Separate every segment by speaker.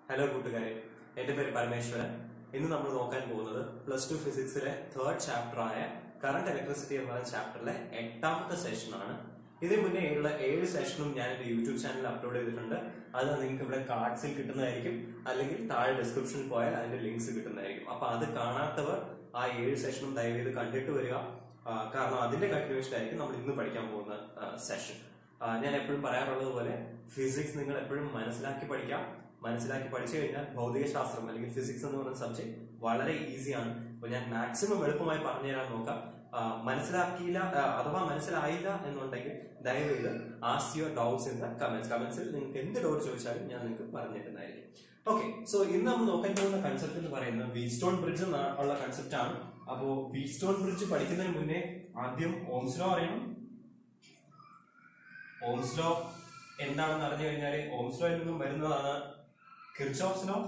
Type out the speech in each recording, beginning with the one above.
Speaker 1: Hello കൂട്ടുകാരെ എന്റെ പേര് പരമേശ്വരൻ ഇന്ന് നമ്മൾ നോക്കാൻ പോകുന്നത് പ്ലസ് ടു ഫിസിക്സിലെ തേർഡ് ചാപ്റ്ററായ കറണ്ട് ഇലക്ട്രിസിറ്റി എന്ന് പറയുന്ന ചാപ്റ്ററിലെ എട്ടാമത്തെ സെഷനാണ് ഇതിന് മുന്നേ ഉള്ള ഏഴ് സെഷനും ഞാൻ എന്റെ യൂട്യൂബ് ചാനലിൽ അപ്ലോഡ് ചെയ്തിട്ടുണ്ട് അത് നിങ്ങൾക്ക് ഇവിടെ കാർഡ്സിൽ കിട്ടുന്നതായിരിക്കും അല്ലെങ്കിൽ താഴെ ഡിസ്ക്രിപ്ഷനിൽ പോയാൽ അതിന്റെ ലിങ്ക്സ് കിട്ടുന്നതായിരിക്കും അപ്പൊ അത് കാണാത്തവർ ആ ഏഴ് സെഷനും ദയവേത് കണ്ടിട്ട് വരിക ആ, കാരണം അതിന്റെ കണ്ടിന്യൂഷൻ ആയിരിക്കും നമ്മൾ ഇന്ന് പഠിക്കാൻ പോകുന്ന സെഷൻ ഞാൻ എപ്പോഴും പറയാറുള്ളത് പോലെ ഫിസിക്സ് നിങ്ങൾ എപ്പോഴും മനസ്സിലാക്കി പഠിക്കാം മനസ്സിലാക്കി പഠിച്ചു കഴിഞ്ഞാൽ ഭൗതിക ശാസ്ത്രം അല്ലെങ്കിൽ ഫിസിക്സ് എന്ന് പറയുന്ന സബ്ജക്ട് വളരെ ഈസിയാണ് അപ്പൊ ഞാൻ മാക്സിമം എളുപ്പമായി പറഞ്ഞു തരാൻ നോക്കാം ആ, മനസ്സിലാക്കിയില്ല ആ, അഥവാ മനസ്സിലായില്ല എന്നുണ്ടെങ്കിൽ ദയവേത് ask your doubts in the comments കമന്റ്സിൽ നിങ്ങൾക്ക് എന്ത് ഡൗട്ട് ചോദിച്ചാലും ഞാൻ നിങ്ങൾക്ക് പറഞ്ഞു തരുന്നതായിരിക്കും ഓക്കെ സോ ഇന്ന് നമ്മൾ നോക്കാൻ പോകുന്ന കൺസെപ്റ്റ് എന്ന് പറയുന്നത് വീസ്റ്റോൺ ബ്രിഡ്ജ് ഉള്ള കൺസെപ്റ്റ് ആണ് അപ്പോ വീസ്റ്റോൺ ബ്രിഡ്ജ് പഠിക്കുന്നതിന് മുന്നേ ആദ്യം ഓംസ് ലോ അറിയണം ഓംസ് ലോ എന്താണെന്ന് അറിഞ്ഞു കഴിഞ്ഞാൽ ഓംസ് ലോയിൽ നിന്നും വരുന്നതാണ് കിർച്ചോഫ്സ് ലോ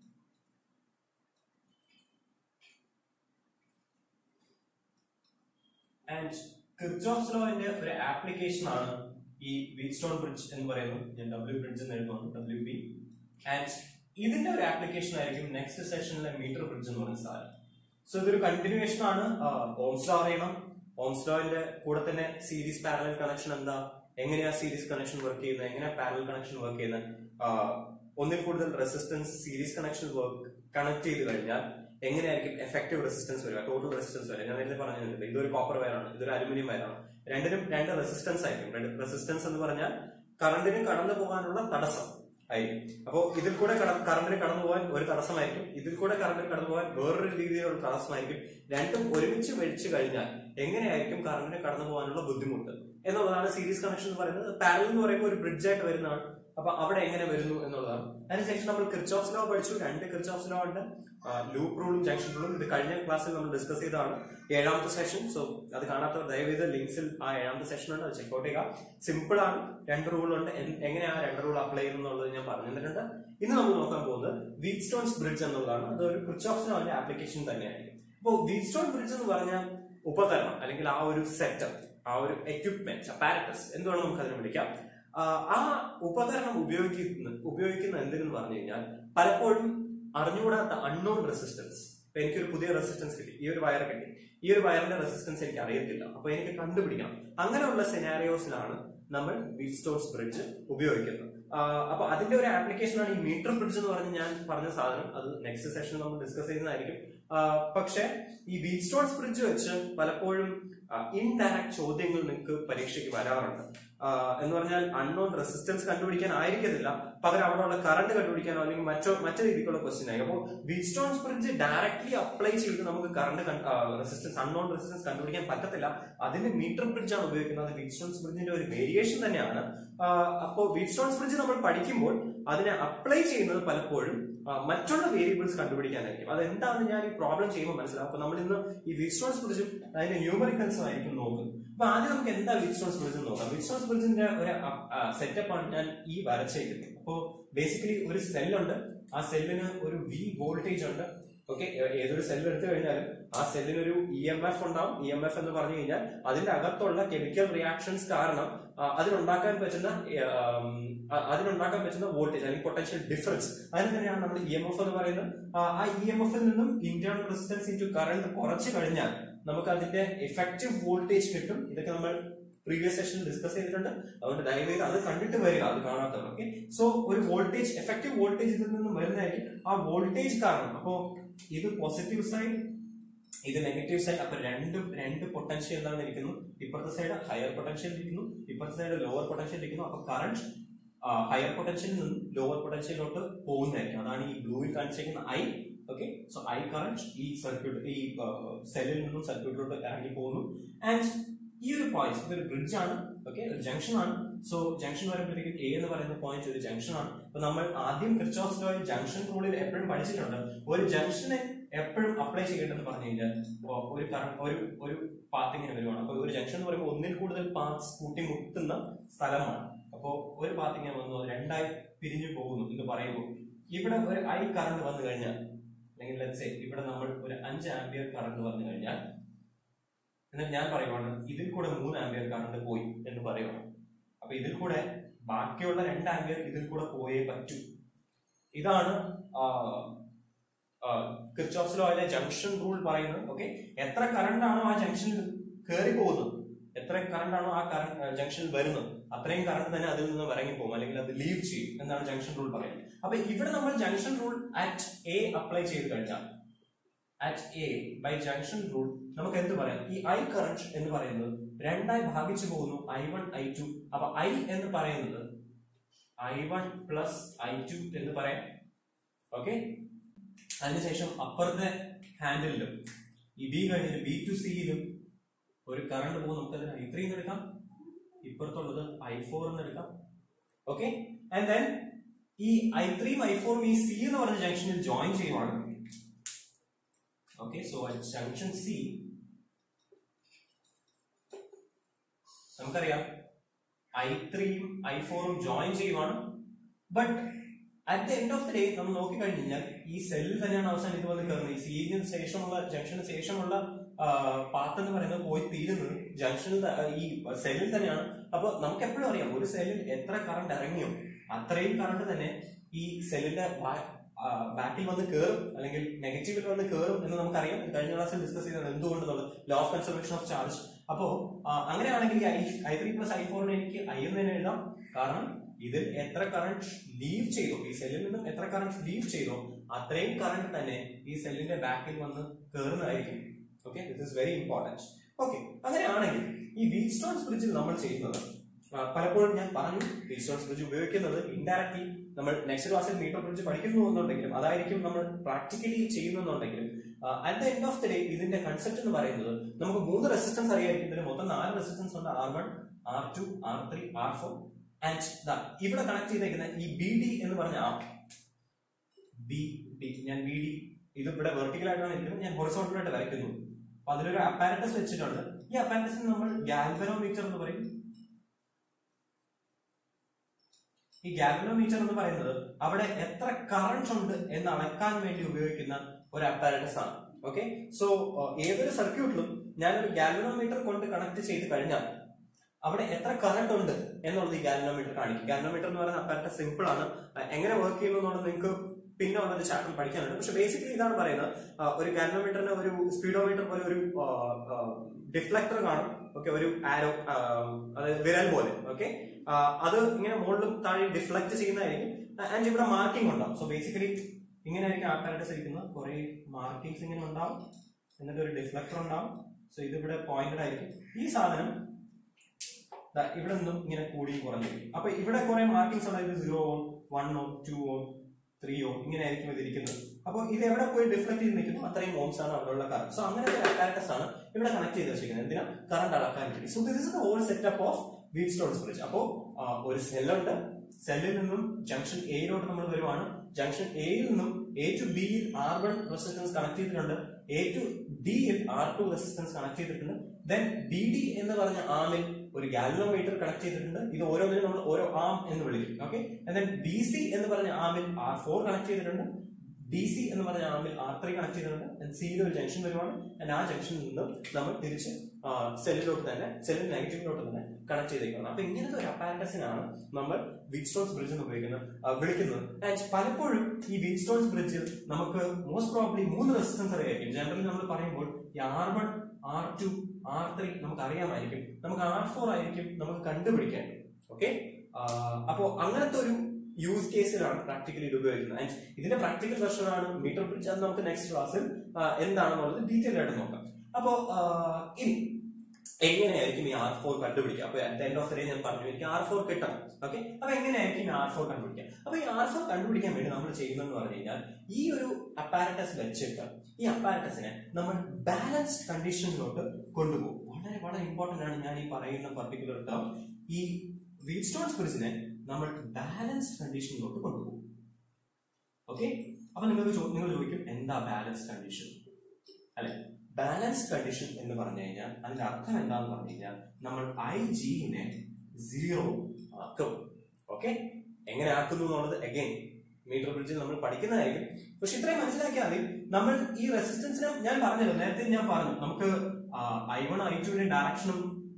Speaker 1: ആൻഡ് കിർച്ചോഫ്സ് ലോന്റെ ഒരു ആപ്ലിക്കേഷൻ ആണ് ഈ വീറ്റ്സ്റ്റോൺ ബ്രിഡ്ജ് എന്ന് പറയുന്നത് ഞാൻ ഡബ്ല്യു ബ്രിഡ്ജ് എന്ന് എഴുതുന്നു ഡബ്ല്യു ബി ആൻഡ് ഇതിന്റെ ഒരു ആപ്ലിക്കേഷൻ ആയിരിക്കും നെക്സ്റ്റ് സെഷനിലെ മീറ്റർ ബ്രിഡ്ജ് എന്ന് പറയുന്ന സാധനം സോ ഇതൊരു കണ്ടിന്യൂവേഷൻ ആണ് ഓംസ് ലോ അറിയണം ഓംസ് ലോന്റെ കൂടെ തന്നെ സീരീസ് പാരലൽ കണക്ഷൻ എന്താ എങ്ങനെയാ സീരീസ് കണക്ഷൻ വർക്ക് ചെയ്യുന്നത് എങ്ങനെയാ പാരലൽ കണക്ഷൻ വർക്ക് ചെയ്യുന്നത് ആഹ് ഒന്നിൽ കൂടുതൽ resistance series connection work connect ചെയ്ത് കഴിഞ്ഞാൽ എങ്ങനെയായിരിക്കും എഫക്റ്റീവ് റെസിസ്റ്റൻസ് വരിക ടോട്ടൽ റെസിസ്റ്റൻസ് വരിക ഞാൻ നേരത്തെ പറഞ്ഞിട്ടുണ്ട് ഇതൊരു കോപ്പർ വയറാണ് ഇതൊരു അലുമിനിയം വയറാണ് രണ്ടിനും രണ്ട് റെസിസ്റ്റൻസ് ആയിരിക്കും റെസിസ്റ്റൻസ് എന്ന് പറഞ്ഞാൽ കറണ്ടിന് കടന്നു പോകാനുള്ള തടസ്സം ആയിരിക്കും അപ്പോൾ ഇതിൽ കൂടെ കറണ്ടിന് കടന്നു പോകാൻ ഒരു തടസ്സമായിരിക്കും ഇതിൽ കൂടെ കറണ്ടിന് കടന്നു പോകാൻ വേറൊരു രീതിയിലുള്ള തടസ്സമായിരിക്കും രണ്ടും ഒരുമിച്ച് മേടിച്ചു കഴിഞ്ഞാൽ എങ്ങനെയായിരിക്കും കറണ്ടിന് കടന്നു പോകാനുള്ള ബുദ്ധിമുട്ട് എന്നുള്ളതാണ് സീരീസ് കണക്ഷൻ എന്ന് പറയുന്നത് പാരൽ എന്ന് പറയുമ്പോൾ ഒരു ബ്രിഡ്ജ് ആയിട്ട് വരുന്നതാണ് അപ്പൊ അവിടെ എങ്ങനെ വരുന്നു എന്നുള്ളതാണ് അതിനുശേഷം നമ്മൾ ക്രിച്ചോഫ്സ് ലോ പഠിച്ചു രണ്ട് ക്രിച്ചോഫ്സ് ലോ ഉണ്ട് ലൂപ്പ് റൂളും ജംഗ്ഷൻ റൂളും ഇത് കഴിഞ്ഞ ക്ലാസ്സിൽ നമ്മൾ ഡിസ്കസ് ചെയ്തതാണ് ഏഴാമത്തെ സെഷൻ സോ അത് കാണാത്തവർ ദയവേത് ലിങ്ക്സിൽ ആ ഏഴാമത്തെ സെഷൻ ഉണ്ട് അത് ചെക്ക്ഔട്ട് ചെയ്യുക സിമ്പിൾ ആണ് രണ്ട് റൂൾ ഉണ്ട് എൻ- എങ്ങനെയാണ് രണ്ട് റൂൾ അപ്ലൈ ചെയ്യുന്നുള്ളത് ഞാൻ പറഞ്ഞു തന്നിട്ടുണ്ട് ഇന്ന് നമ്മൾ നോക്കാൻ പോകുന്നത് വീറ്റ്സ്റ്റോൺസ് ബ്രിഡ്ജ് എന്നുള്ളതാണ് അത് ഒരു ക്രിച്ചോഫ്സ് ലോന്റെ ആപ്ലിക്കേഷൻ തന്നെയായിരിക്കും അപ്പോൾ വീറ്റ്സ്റ്റോൺ ബ്രിഡ്ജ് എന്ന് പറഞ്ഞാൽ ഉപകരണം അല്ലെങ്കിൽ ആ ഒരു സെറ്റപ്പ് ആ ഒരു എക്യുപ്മെന്റ് അപ്പാരറ്റസ് എന്ത് വേണം നമുക്ക് അതിനെ വിളിക്കാം ആ, ആ ഉപകരണം ഉപയോഗിക്കുന്ന ഉപയോഗിക്കുന്ന എന്തിനെന്ന് പറഞ്ഞു കഴിഞ്ഞാൽ പലപ്പോഴും അറിഞ്ഞുകൂടാത്ത അൺനോൺ റെസിസ്റ്റൻസ് ഇപ്പൊ എനിക്കൊരു പുതിയ റെസിസ്റ്റൻസ് കിട്ടി ഈ ഒരു വയർ കിട്ടി ഈ ഒരു വയറിന്റെ റെസിസ്റ്റൻസ് എനിക്ക് അറിയത്തില്ല അപ്പൊ എനിക്ക് കണ്ടുപിടിക്കണം അങ്ങനെയുള്ള സെനാരിയോസിലാണ് നമ്മൾ വീൽസ്റ്റോൺസ് ബ്രിഡ്ജ് ഉപയോഗിക്കുന്നത് ആ, അപ്പൊ അതിന്റെ ഒരു ആപ്ലിക്കേഷൻ ആണ് ഈ മീറ്റർ ബ്രിഡ്ജ് എന്ന് പറഞ്ഞ് ഞാൻ പറഞ്ഞ സാധനം അത് നെക്സ്റ്റ് സെഷനിൽ നമ്മൾ ഡിസ്കസ് ചെയ്യുന്നതായിരിക്കും ആ, പക്ഷെ ഈ വീൽസ്റ്റോൺസ് ബ്രിഡ്ജ് വെച്ച് പലപ്പോഴും ഇൻഡയറക്ട് ചോദ്യങ്ങൾ നിങ്ങൾക്ക് പരീക്ഷയ്ക്ക് വരാറുണ്ട് ആ, എന്ന് പറഞ്ഞാൽ അൺനോൺ റെസിസ്റ്റൻസ് കണ്ടുപിടിക്കാൻ ആയിരിക്കത്തില്ല പകരം അവിടെയുള്ള കറണ്ട് കണ്ടുപിടിക്കാനോ അല്ലെങ്കിൽ മറ്റോ മറ്റു രീതിക്കുള്ള ക്വസ്റ്റ്യൻ ആയി അപ്പോൾ വീൽസ്റ്റോൺസ് ബ്രിഡ്ജ് ഡയറക്ട്ലി അപ്ലൈ ചെയ്ത് നമുക്ക് കറണ്ട് റെസിസ്റ്റൻസ് അൺനോൺ റെസിസ്റ്റൻസ് കണ്ടുപിടിക്കാൻ പറ്റത്തില്ല അതിന് മീറ്റർ ബ്രിഡ്ജ് ആണ് ഉപയോഗിക്കുന്നത് വീൽസ്റ്റോൺസ് ബ്രിഡ്ജിന്റെ ഒരു വേരിയേഷൻ തന്നെയാണ് അപ്പോൾ വീൽസ്റ്റോൺസ് ബ്രിഡ്ജ് നമ്മൾ പഠിക്കുമ്പോൾ അതിനെ അപ്ലൈ ചെയ്യുന്നത് പലപ്പോഴും ആ, മറ്റുള്ള വേരിയബിൾസ് കണ്ടുപിടിക്കാനായിരിക്കും അത് എന്താണെന്ന് ഞാൻ ഈ പ്രോബ്ലം ചെയ്യുമ്പോൾ മനസ്സിലാവും അപ്പൊ നമ്മൾ ഇന്ന് ഈ വീൽസ്റ്റോൺസ് ബ്രിഡ്ജും അതിന്റെ ന്യൂമറിക്കൽസും ആയിരിക്കും നോക്കുന്നത് അപ്പൊ ആദ്യം നമുക്ക് എന്താ വീൽസ്റ്റോൺസ് ബ്രിഡ്ജ് നോക്കാം വീൽസ്റ്റോൺസ് ബ്രിഡ്ജിന്റെ ഒരു സെറ്റപ്പ് ആണ് ഞാൻ ഈ വരച്ചേക്കുന്നത് അപ്പോ ബേസിക്കലി ഒരു സെല്ലുണ്ട് ആ സെല്ലിന് ഒരു വി വോൾട്ടേജ് ഉണ്ട് ഓക്കെ ഏതൊരു സെല്ല് എടുത്തു കഴിഞ്ഞാലും ആ സെല്ലിന് ഒരു ഇ എം എഫ് ഉണ്ടാവും ഇ എം എഫ് എന്ന് പറഞ്ഞു കഴിഞ്ഞാൽ അതിന്റെ അകത്തുള്ള കെമിക്കൽ റിയാക്ഷൻസ് കാരണം ആ, അതിനുണ്ടാക്കാൻ പറ്റുന്ന ആം, ആ- അതിനുണ്ടാക്കാൻ പറ്റുന്ന വോൾട്ടേജ് അല്ലെങ്കിൽ പൊട്ടൻഷ്യൽ ഡിഫറൻസ് അതിന് തന്നെയാണ് നമ്മൾ ഇ എം എഫ് എന്ന് പറയുന്നത് ആ, ആ ഇ എം എഫിൽ നിന്നും ഇന്റേണൽ റെസിസ്റ്റൻസ് ഇൻറ്റു കറണ്ട് കുറച്ച് കഴിഞ്ഞാൽ നമുക്ക് അതിന്റെ എഫക്റ്റീവ് വോൾട്ടേജ് കിട്ടും ഇതൊക്കെ നമ്മൾ പ്രീവിയസ് സെഷനിൽ ഡിസ്കസ് ചെയ്തിട്ടുണ്ട് അതുകൊണ്ട് ദയവേത് അത് കണ്ടിട്ട് വരിക അത് കാണാത്തവർ ഓക്കെ സോ ഒരു വോൾട്ടേജ് എഫക്റ്റീവ് വോൾട്ടേജ് ഇതിൽ നിന്നും വരുന്നതായിരിക്കും ആ വോൾട്ടേജ് കാരണം അപ്പോ ഇത് പോസിറ്റീവ് സൈഡ് ഇത് നെഗറ്റീവ് സൈഡ് അപ്പൊ രണ്ടും രണ്ട് പൊട്ടൻഷ്യൽ എന്താണ് ഇരിക്കുന്നു ഇപ്പുറത്തെ സൈഡ് ഹയർ പൊട്ടൻഷ്യൽ ഇരിക്കുന്നു ഇപ്പുറത്തെ സൈഡ് ലോവർ പൊട്ടൻഷ്യൽ ഇരിക്കുന്നു അപ്പൊ കറണ്ട് ഹയർ പൊട്ടൻഷ്യലിൽ നിന്നും ലോവർ പൊട്ടൻഷ്യലിലോട്ട് പോകുന്നതായിരിക്കും അതാണ് ഈ ബ്ലൂവിൽ കാണിച്ചിരിക്കുന്ന I okay so I current ഈ സർക്യൂട്ട് ഈ സെല്ലിൽ നിന്നും സർക്യൂട്ടിലോട്ട് ഇറങ്ങി പോകുന്നു ആൻഡ് ഈ ഒരു പോയിന്റ് ഇതൊരു ബ്രിഡ്ജ് ആണ് ഓക്കെ ഒരു ജംഗ്ഷൻ ആണ് സോ ജംഗ്ഷൻ വരുമ്പോഴത്തേക്കും എ എന്ന് പറയുന്ന പോയിന്റ് ഒരു ജംഗ്ഷൻ ആണ് അപ്പൊ നമ്മൾ ആദ്യം ക്രിച്ചോസ് ലോയിൽ ജംഗ്ഷൻ റൂളിൽ എപ്പോഴും പഠിച്ചിട്ടുണ്ട് ഒരു ജംഗ്ഷനെ എപ്പോഴും അപ്ലൈ ചെയ്യേണ്ടതെന്ന് പറഞ്ഞു കഴിഞ്ഞാൽ ഇപ്പോ ഒരു കറ- ഒരു ഒരു പാത്ത് ഇങ്ങനെ വരുവാണ് അപ്പൊ ഒരു ജംഗ്ഷൻ എന്ന് പറയുമ്പോൾ ഒന്നിൽ കൂടുതൽ പാത്സ് കൂട്ടിമുട്ടുന്ന സ്ഥലമാണ് അപ്പോ ഒരു പാത്ത് ഇങ്ങനെ വന്നു അത് രണ്ടായി പിരിഞ്ഞു പോകുന്നു എന്ന് പറയുമ്പോൾ ഇവിടെ ഒരു ഐ കറണ്ട് വന്നു കഴിഞ്ഞാൽ അല്ലെങ്കിൽ let's say ഇവിടെ നമ്മൾ ഒരു അഞ്ച് ആംബിയർ കറണ്ട് വന്നു കഴിഞ്ഞാൽ എന്നാൽ ഞാൻ പറയുവാണ് ഇതിൽ കൂടെ മൂന്ന് ആംബിയർ കറണ്ട് പോയി എന്ന് പറയുവാണ് അപ്പൊ ഇതിൽ കൂടെ ബാക്കിയുള്ള രണ്ട് ആംബിയർ ഇതിൽ കൂടെ പോയേ പറ്റൂ ഇതാണ് കിർച്ചോഫ്സ് ലോയിലെ ജംഗ്ഷൻ റൂൾ പറയുന്നത് ഓക്കെ എത്ര കറണ്ട് ആണോ ആ ജംഗ്ഷനിൽ കയറി പോകുന്നത് എത്ര കറണ്ട് ആണോ ആ കറണ്ട് ജംഗ്ഷനിൽ വരുന്നത് അത്രയും കറണ്ട് തന്നെ അതിൽ നിന്ന് ഇറങ്ങി പോകും അല്ലെങ്കിൽ അത് ലീവ് ചെയ്യും എന്നാണ് ജംഗ്ഷൻ റൂൾ പറയുന്നത് അപ്പൊ ഇവിടെ നമ്മൾ junction rule at A apply ചെയ്ത് കഴിഞ്ഞാൽ at A by junction rule നമുക്ക് എന്ത് പറയാം ഈ ഐ കറന്റ് എന്ന് പറയുന്നത് രണ്ടായി ഭാഗിച്ചു പോകുന്നു ഐ വൺ ഐ ടു അപ്പൊ ഐ എന്ന് പറയുന്നത് I one plus I two എന്ന് പറയാം ഓക്കെ അതിനുശേഷം അപ്പുറത്തെ ഹാൻഡിലും ഈ ബി കഴിഞ്ഞിട്ട് ബി ടു സിയിലും ഒരു കറണ്ട് പോകും നമുക്ക് അതിന് ഐ ത്രീ എന്ന് എടുക്കാം ഇപ്പുറത്തുള്ളത് ഐ ഫോർ എന്ന് എടുക്കാം ഓക്കെ ആൻഡ് ദെൻ ഈ ഐ ത്രീയും ഐ ഫോറും ഈ സി എന്ന് പറഞ്ഞ ജംഗ്ഷനിൽ ജോയിൻ ചെയ്യുവാണ് okay so at junction C നമുക്കറിയാം ഐ ത്രീയും ഐ ഫോറും ജോയിൻ ചെയ്യുവാണ് but at the end of the day നമ്മൾ നോക്കിക്കഴിഞ്ഞ് കഴിഞ്ഞാൽ ഈ സെല്ലിൽ തന്നെയാണ് അവസാനം ഇത് വന്ന് കയറുന്നത് ഈ സീരിയന് ശേഷമുള്ള ജംഗ്ഷന് ശേഷമുള്ള പാത്ത് എന്ന് പറയുന്നത് പോയി തീരുന്നത് ജംഗ്ഷനിൽ ത- ഈ സെല്ലിൽ തന്നെയാണ് അപ്പൊ നമുക്ക് എപ്പോഴും അറിയാം ഒരു സെല്ലിൽ എത്ര കറണ്ട് ഇറങ്ങിയോ അത്രയും കറണ്ട് തന്നെ ഈ സെല്ലിന്റെ ബാക്കിൽ വന്ന് കയറും അല്ലെങ്കിൽ നെഗറ്റീവിൽ വന്ന് കയറും എന്ന് നമുക്കറിയാം ഇത് കഴിഞ്ഞ ക്ലാസ്സിൽ ഡിസ്കസ് ചെയ്തത് എന്തുകൊണ്ടെന്നുള്ളത് law of conservation of charge അപ്പോ ആ, അങ്ങനെയാണെങ്കിൽ I I three plus I ഫോറിന് എനിക്ക് ഐ എന്ന് തന്നെ എഴുതാം കാരണം ഇതിൽ എത്ര കറണ്ട് ലീവ് ചെയ്തോ ഈ സെല്ലിൽ നിന്നും എത്ര കറണ്ട് ലീവ് ചെയ്തോ അത്രയും കറണ്ട് തന്നെ ഈ സെല്ലിന്റെ ബാക്കിൽ വന്ന് കയറുന്നതായിരിക്കും okay this is very important okay അങ്ങനെയാണെങ്കിൽ ഈ വീറ്റ് സ്റ്റോൺസ് ബ്രിഡ്ജിൽ നമ്മൾ ചെയ്യുന്നത് ആ, പലപ്പോഴും ഞാൻ പറഞ്ഞു വീറ്റ് സ്റ്റോൺസ് ബ്രിഡ്ജ് ഉപയോഗിക്കുന്നത് ഇൻഡയറക്ട്ലി നമ്മൾ നെക്സ്റ്റ് ക്ലാസ്സിൽ മീറ്റർ ബ്രിഡ്ജ് പഠിക്കുന്നു എന്നുണ്ടെങ്കിലും അതായിരിക്കും നമ്മൾ പ്രാക്ടിക്കലി ചെയ്യുന്നുണ്ടെങ്കിലും at the end of the day ഇതിന്റെ കൺസെപ്റ്റ് എന്ന് പറയുന്നത് നമുക്ക് മൂന്ന് റെസിസ്റ്റൻസ് അറിയായിരിക്കും ഇതിന് മൊത്തം നാല് റെസിസ്റ്റൻസ് ഉണ്ട് R one R two R three R four and ഇവിടെ കണക്ട് ചെയ്തേക്കുന്ന ഈ ബി ഡി എന്ന് പറഞ്ഞ ആ ബി ഡി ഞാൻ ബി ഡി ഇത് ഇവിടെ വെർട്ടിക്കൽ ആയിട്ടാണ് ഇരിക്കുന്നത് ഞാൻ ഹൊറിസോണ്ടൽ ആയിട്ട് വരയ്ക്കുന്നു അപ്പൊ അതിലൊരു അപ്പാരറ്റസ് വെച്ചിട്ടുണ്ട് ഈ അപ്പാരറ്റസിന് നമ്മൾ ഗാൽവനോമീറ്റർ എന്ന് പറയും ഈ ഗാൽവനോമീറ്റർ എന്ന് പറയുന്നത് അവിടെ എത്ര കറണ്ട് ഉണ്ട് എന്ന് അളക്കാൻ വേണ്ടി ഉപയോഗിക്കുന്ന ഒരു അപ്പാരറ്റസ് ആണ് ഓക്കെ സോ ഏതൊരു സർക്യൂട്ടിലും ഞാനൊരു ഗാൽവനോമീറ്റർ കൊണ്ട് കണക്ട് ചെയ്ത് കഴിഞ്ഞാൽ അവിടെ എത്ര കറണ്ട് ഉണ്ട് എന്നുള്ളത് ഈ ഗാൽവനോമീറ്റർ കാണിക്കും ഗാൽവനോമീറ്റർ എന്ന് പറയുന്ന അപ്പാരറ്റസ് സിമ്പിൾ ആണ് ആ, എങ്ങനെ വർക്ക് ചെയ്യുന്നു എന്നുള്ളത് നിങ്ങൾക്ക് പിന്നെ വന്നൊരു ചാപ്റ്റർ പഠിക്കാനുണ്ട് പക്ഷെ ബേസിക്കലി ഇതാണ് പറയുന്നത് ആ, ഒരു ഗാൽവനോമീറ്ററിന് ഒരു സ്പീഡോമീറ്റർ പോലെ ഒരു ഡിഫ്ലക്ടർ കാണും ഓക്കെ ഒരു ആരോ അതായത് വിരൽ പോലെ ഓക്കെ അത് ഇങ്ങനെ മുകളിലും താഴെ ഡിഫ്ലക്ട് ചെയ്യുന്നതായിരിക്കും ആൻഡ് ഇവിടെ മാർക്കിംഗ് ഉണ്ടാവും സോ ബേസിക്കലി ഇങ്ങനെ ആയിരിക്കും ആപ്പാരറ്റസ് ഇരിക്കുന്നത് കുറെ മാർക്കിങ്സ് ഇങ്ങനെ ഉണ്ടാവും എന്നിട്ട് ഒരു ഡിഫ്ലക്ടർ ഉണ്ടാവും സോ ഇതിവിടെ പോയിന്റഡ് ആയിരിക്കും ഈ സാധനം ദാ ഇവിടെ നിന്നും ഇങ്ങനെ കൂടി കുറഞ്ഞിരിക്കും അപ്പൊ ഇവിടെ കുറെ മാർക്കിങ്സ് ഉണ്ടായത് zero ohm one ohm two ohm three ohm ഇങ്ങനെ ആയിരിക്കും ഇതിരിക്കുന്നത് അപ്പോൾ ഇത് എവിടെ പോയി ഡിഫ്ലക്ട് ചെയ്ത് നിൽക്കുന്നു അത്രയും ഓംസ് ആണ് അവിടെയുള്ള കറണ്ട് സോ അങ്ങനത്തെ ഒരു അപ്പാരറ്റസ് ആണ് ഇവിടെ കണക്ട് ചെയ്ത് വെച്ചിരിക്കുന്നത് എന്തിനാ കറണ്ട് അളക്കാൻ വേണ്ടി so this is the whole setup of Wheatstone's bridge അപ്പോ ആ, ഒരു സെല്ലുണ്ട് സെല്ലിൽ നിന്നും ജംഗ്ഷൻ എയിലോട്ട് നമ്മൾ വരുവാണ് ജംഗ്ഷൻ എയിൽ നിന്നും എ ടു ബിയിൽ ആർ വൺ റെസിസ്റ്റൻസ് കണക്ട് ചെയ്തിട്ടുണ്ട് എ ടു ഡിയിൽ ആർ ടു റെസിസ്റ്റൻസ് കണക്ട് ചെയ്തിട്ടുണ്ട് ദെൻ ബി ഡി എന്ന് പറഞ്ഞ ആമിൽ ഒരു ഗാലനോമീറ്റർ കണക്ട് ചെയ്തിട്ടുണ്ട് ഇത് ഓരോന്നിനും നമ്മൾ ഓരോ ആം എന്ന് വിളിക്കും ഓക്കെ ദെൻ ബി സി എന്ന് പറഞ്ഞ ആമിൽ ആർ ഫോർ കണക്ട് ചെയ്തിട്ടുണ്ട് ഡി സി എന്ന് പറഞ്ഞ ആമിൽ ആർ ത്രീ കണക്ട് ചെയ്തിട്ടുണ്ട് സിയിൽ ഒരു ജംഗ്ഷൻ വരുവാണ് and ആ ജംഗ്ഷനിൽ നിന്നും നമ്മൾ തിരിച്ച് സെല്ലിലോട്ട് തന്നെ സെല്ലിൽ നെഗറ്റീവിലോട്ട് തന്നെ കണക്ട് ചെയ്തേക്കുന്നത് അപ്പൊ ഇങ്ങനത്തെ ഒരു അപ്പാരറ്റസിനാണ് നമ്മൾ വീറ്റ് സ്റ്റോൺസ് ബ്രിഡ്ജ് എന്ന് ഉപയോഗിക്കുന്നത് ആ, വിളിക്കുന്നത് ആൻഡ് പലപ്പോഴും ഈ വീറ്റ് സ്റ്റോൺസ് ബ്രിഡ്ജിൽ നമുക്ക് മോസ്റ്റ് പ്രോബ്ലി മൂന്ന് റെസിസ്റ്റൻസ് അറിയായിരിക്കും ജനറലി നമ്മൾ പറയുമ്പോൾ ഈ R one R two R three നമുക്ക് അറിയാമായിരിക്കും നമുക്ക് ആർ ഫോർ ആയിരിക്കും നമുക്ക് കണ്ടുപിടിക്കാൻ ഓക്കെ അപ്പോ അങ്ങനത്തെ ഒരു യൂസ് കേസിലാണ് പ്രാക്ടിക്കലി ഇത് ഉപയോഗിക്കുന്നത് ആൻഡ് ഇതിന്റെ പ്രാക്ടിക്കൽ വെർഷൻ ആണ് മീറ്റർ ബ്രിഡ്ജ് അത് നമുക്ക് നെക്സ്റ്റ് ക്ലാസ്സിൽ എന്താണെന്നുള്ളത് ഡീറ്റെയിൽ ആയിട്ട് നോക്കാം അപ്പോ ആ, ഇനി എങ്ങനെയായിരിക്കും ഈ ആർ ഫോർ കണ്ടുപിടിക്കുക അപ്പൊ at end of the day ഞാൻ പറഞ്ഞു എനിക്ക് ആർ ഫോർ കിട്ടണം ഓക്കെ അപ്പൊ എങ്ങനെയായിരിക്കും ഈ ആർ ഫോർ കണ്ടുപിടിക്കുക അപ്പൊ ഈ ആർ ഫോർ കണ്ടുപിടിക്കാൻ വേണ്ടി നമ്മൾ ചെയ്യുന്നതെന്ന് പറഞ്ഞു കഴിഞ്ഞാൽ ഈ ഒരു അപ്പാരറ്റസ് വെച്ചിട്ട് ഈ അപ്പാരറ്റസിനെ നമ്മൾ ബാലൻസ്ഡ് കണ്ടീഷനിലോട്ട് കൊണ്ടുപോകും വളരെ വളരെ ഇമ്പോർട്ടന്റ് ആണ് ഞാൻ ഈ പറയുന്ന പർട്ടിക്കുലർ ടേം ഈ വീറ്റ് സ്റ്റോൺ സ്പിരിറ്റ്സിനെ നമ്മൾ ബാലൻസ്ഡ് കണ്ടീഷനിലോട്ട് കൊണ്ടുപോകും ഓക്കെ അപ്പൊ നിങ്ങൾക്ക് ചോ- നിങ്ങൾ ചോദിക്കും എന്താ ബാലൻസ് കണ്ടീഷൻ അല്ലെ ബാലൻസ് കണ്ടീഷൻ എന്ന് പറഞ്ഞു കഴിഞ്ഞാൽ അതിന്റെ അർത്ഥം എന്താന്ന് പറഞ്ഞു കഴിഞ്ഞാൽ നമ്മൾ ഐ ജിനെ സീറോ ആക്കും ഓക്കെ എങ്ങനെ ആക്കുന്നു എന്നുള്ളത് അഗൈൻ മീറ്റർ ബ്രിഡ്ജിൽ നമ്മൾ പഠിക്കുന്നതായിരിക്കും പക്ഷെ ഇത്രയും മനസ്സിലാക്കിയാൽ മതി നമ്മൾ ഈ റെസിസ്റ്റൻസിനെ ഞാൻ പറഞ്ഞല്ലോ നേരത്തെ ഞാൻ പറഞ്ഞു നമുക്ക് ഐ വൺ ഐ ടുവിന്റെ ഡയറക്ഷനും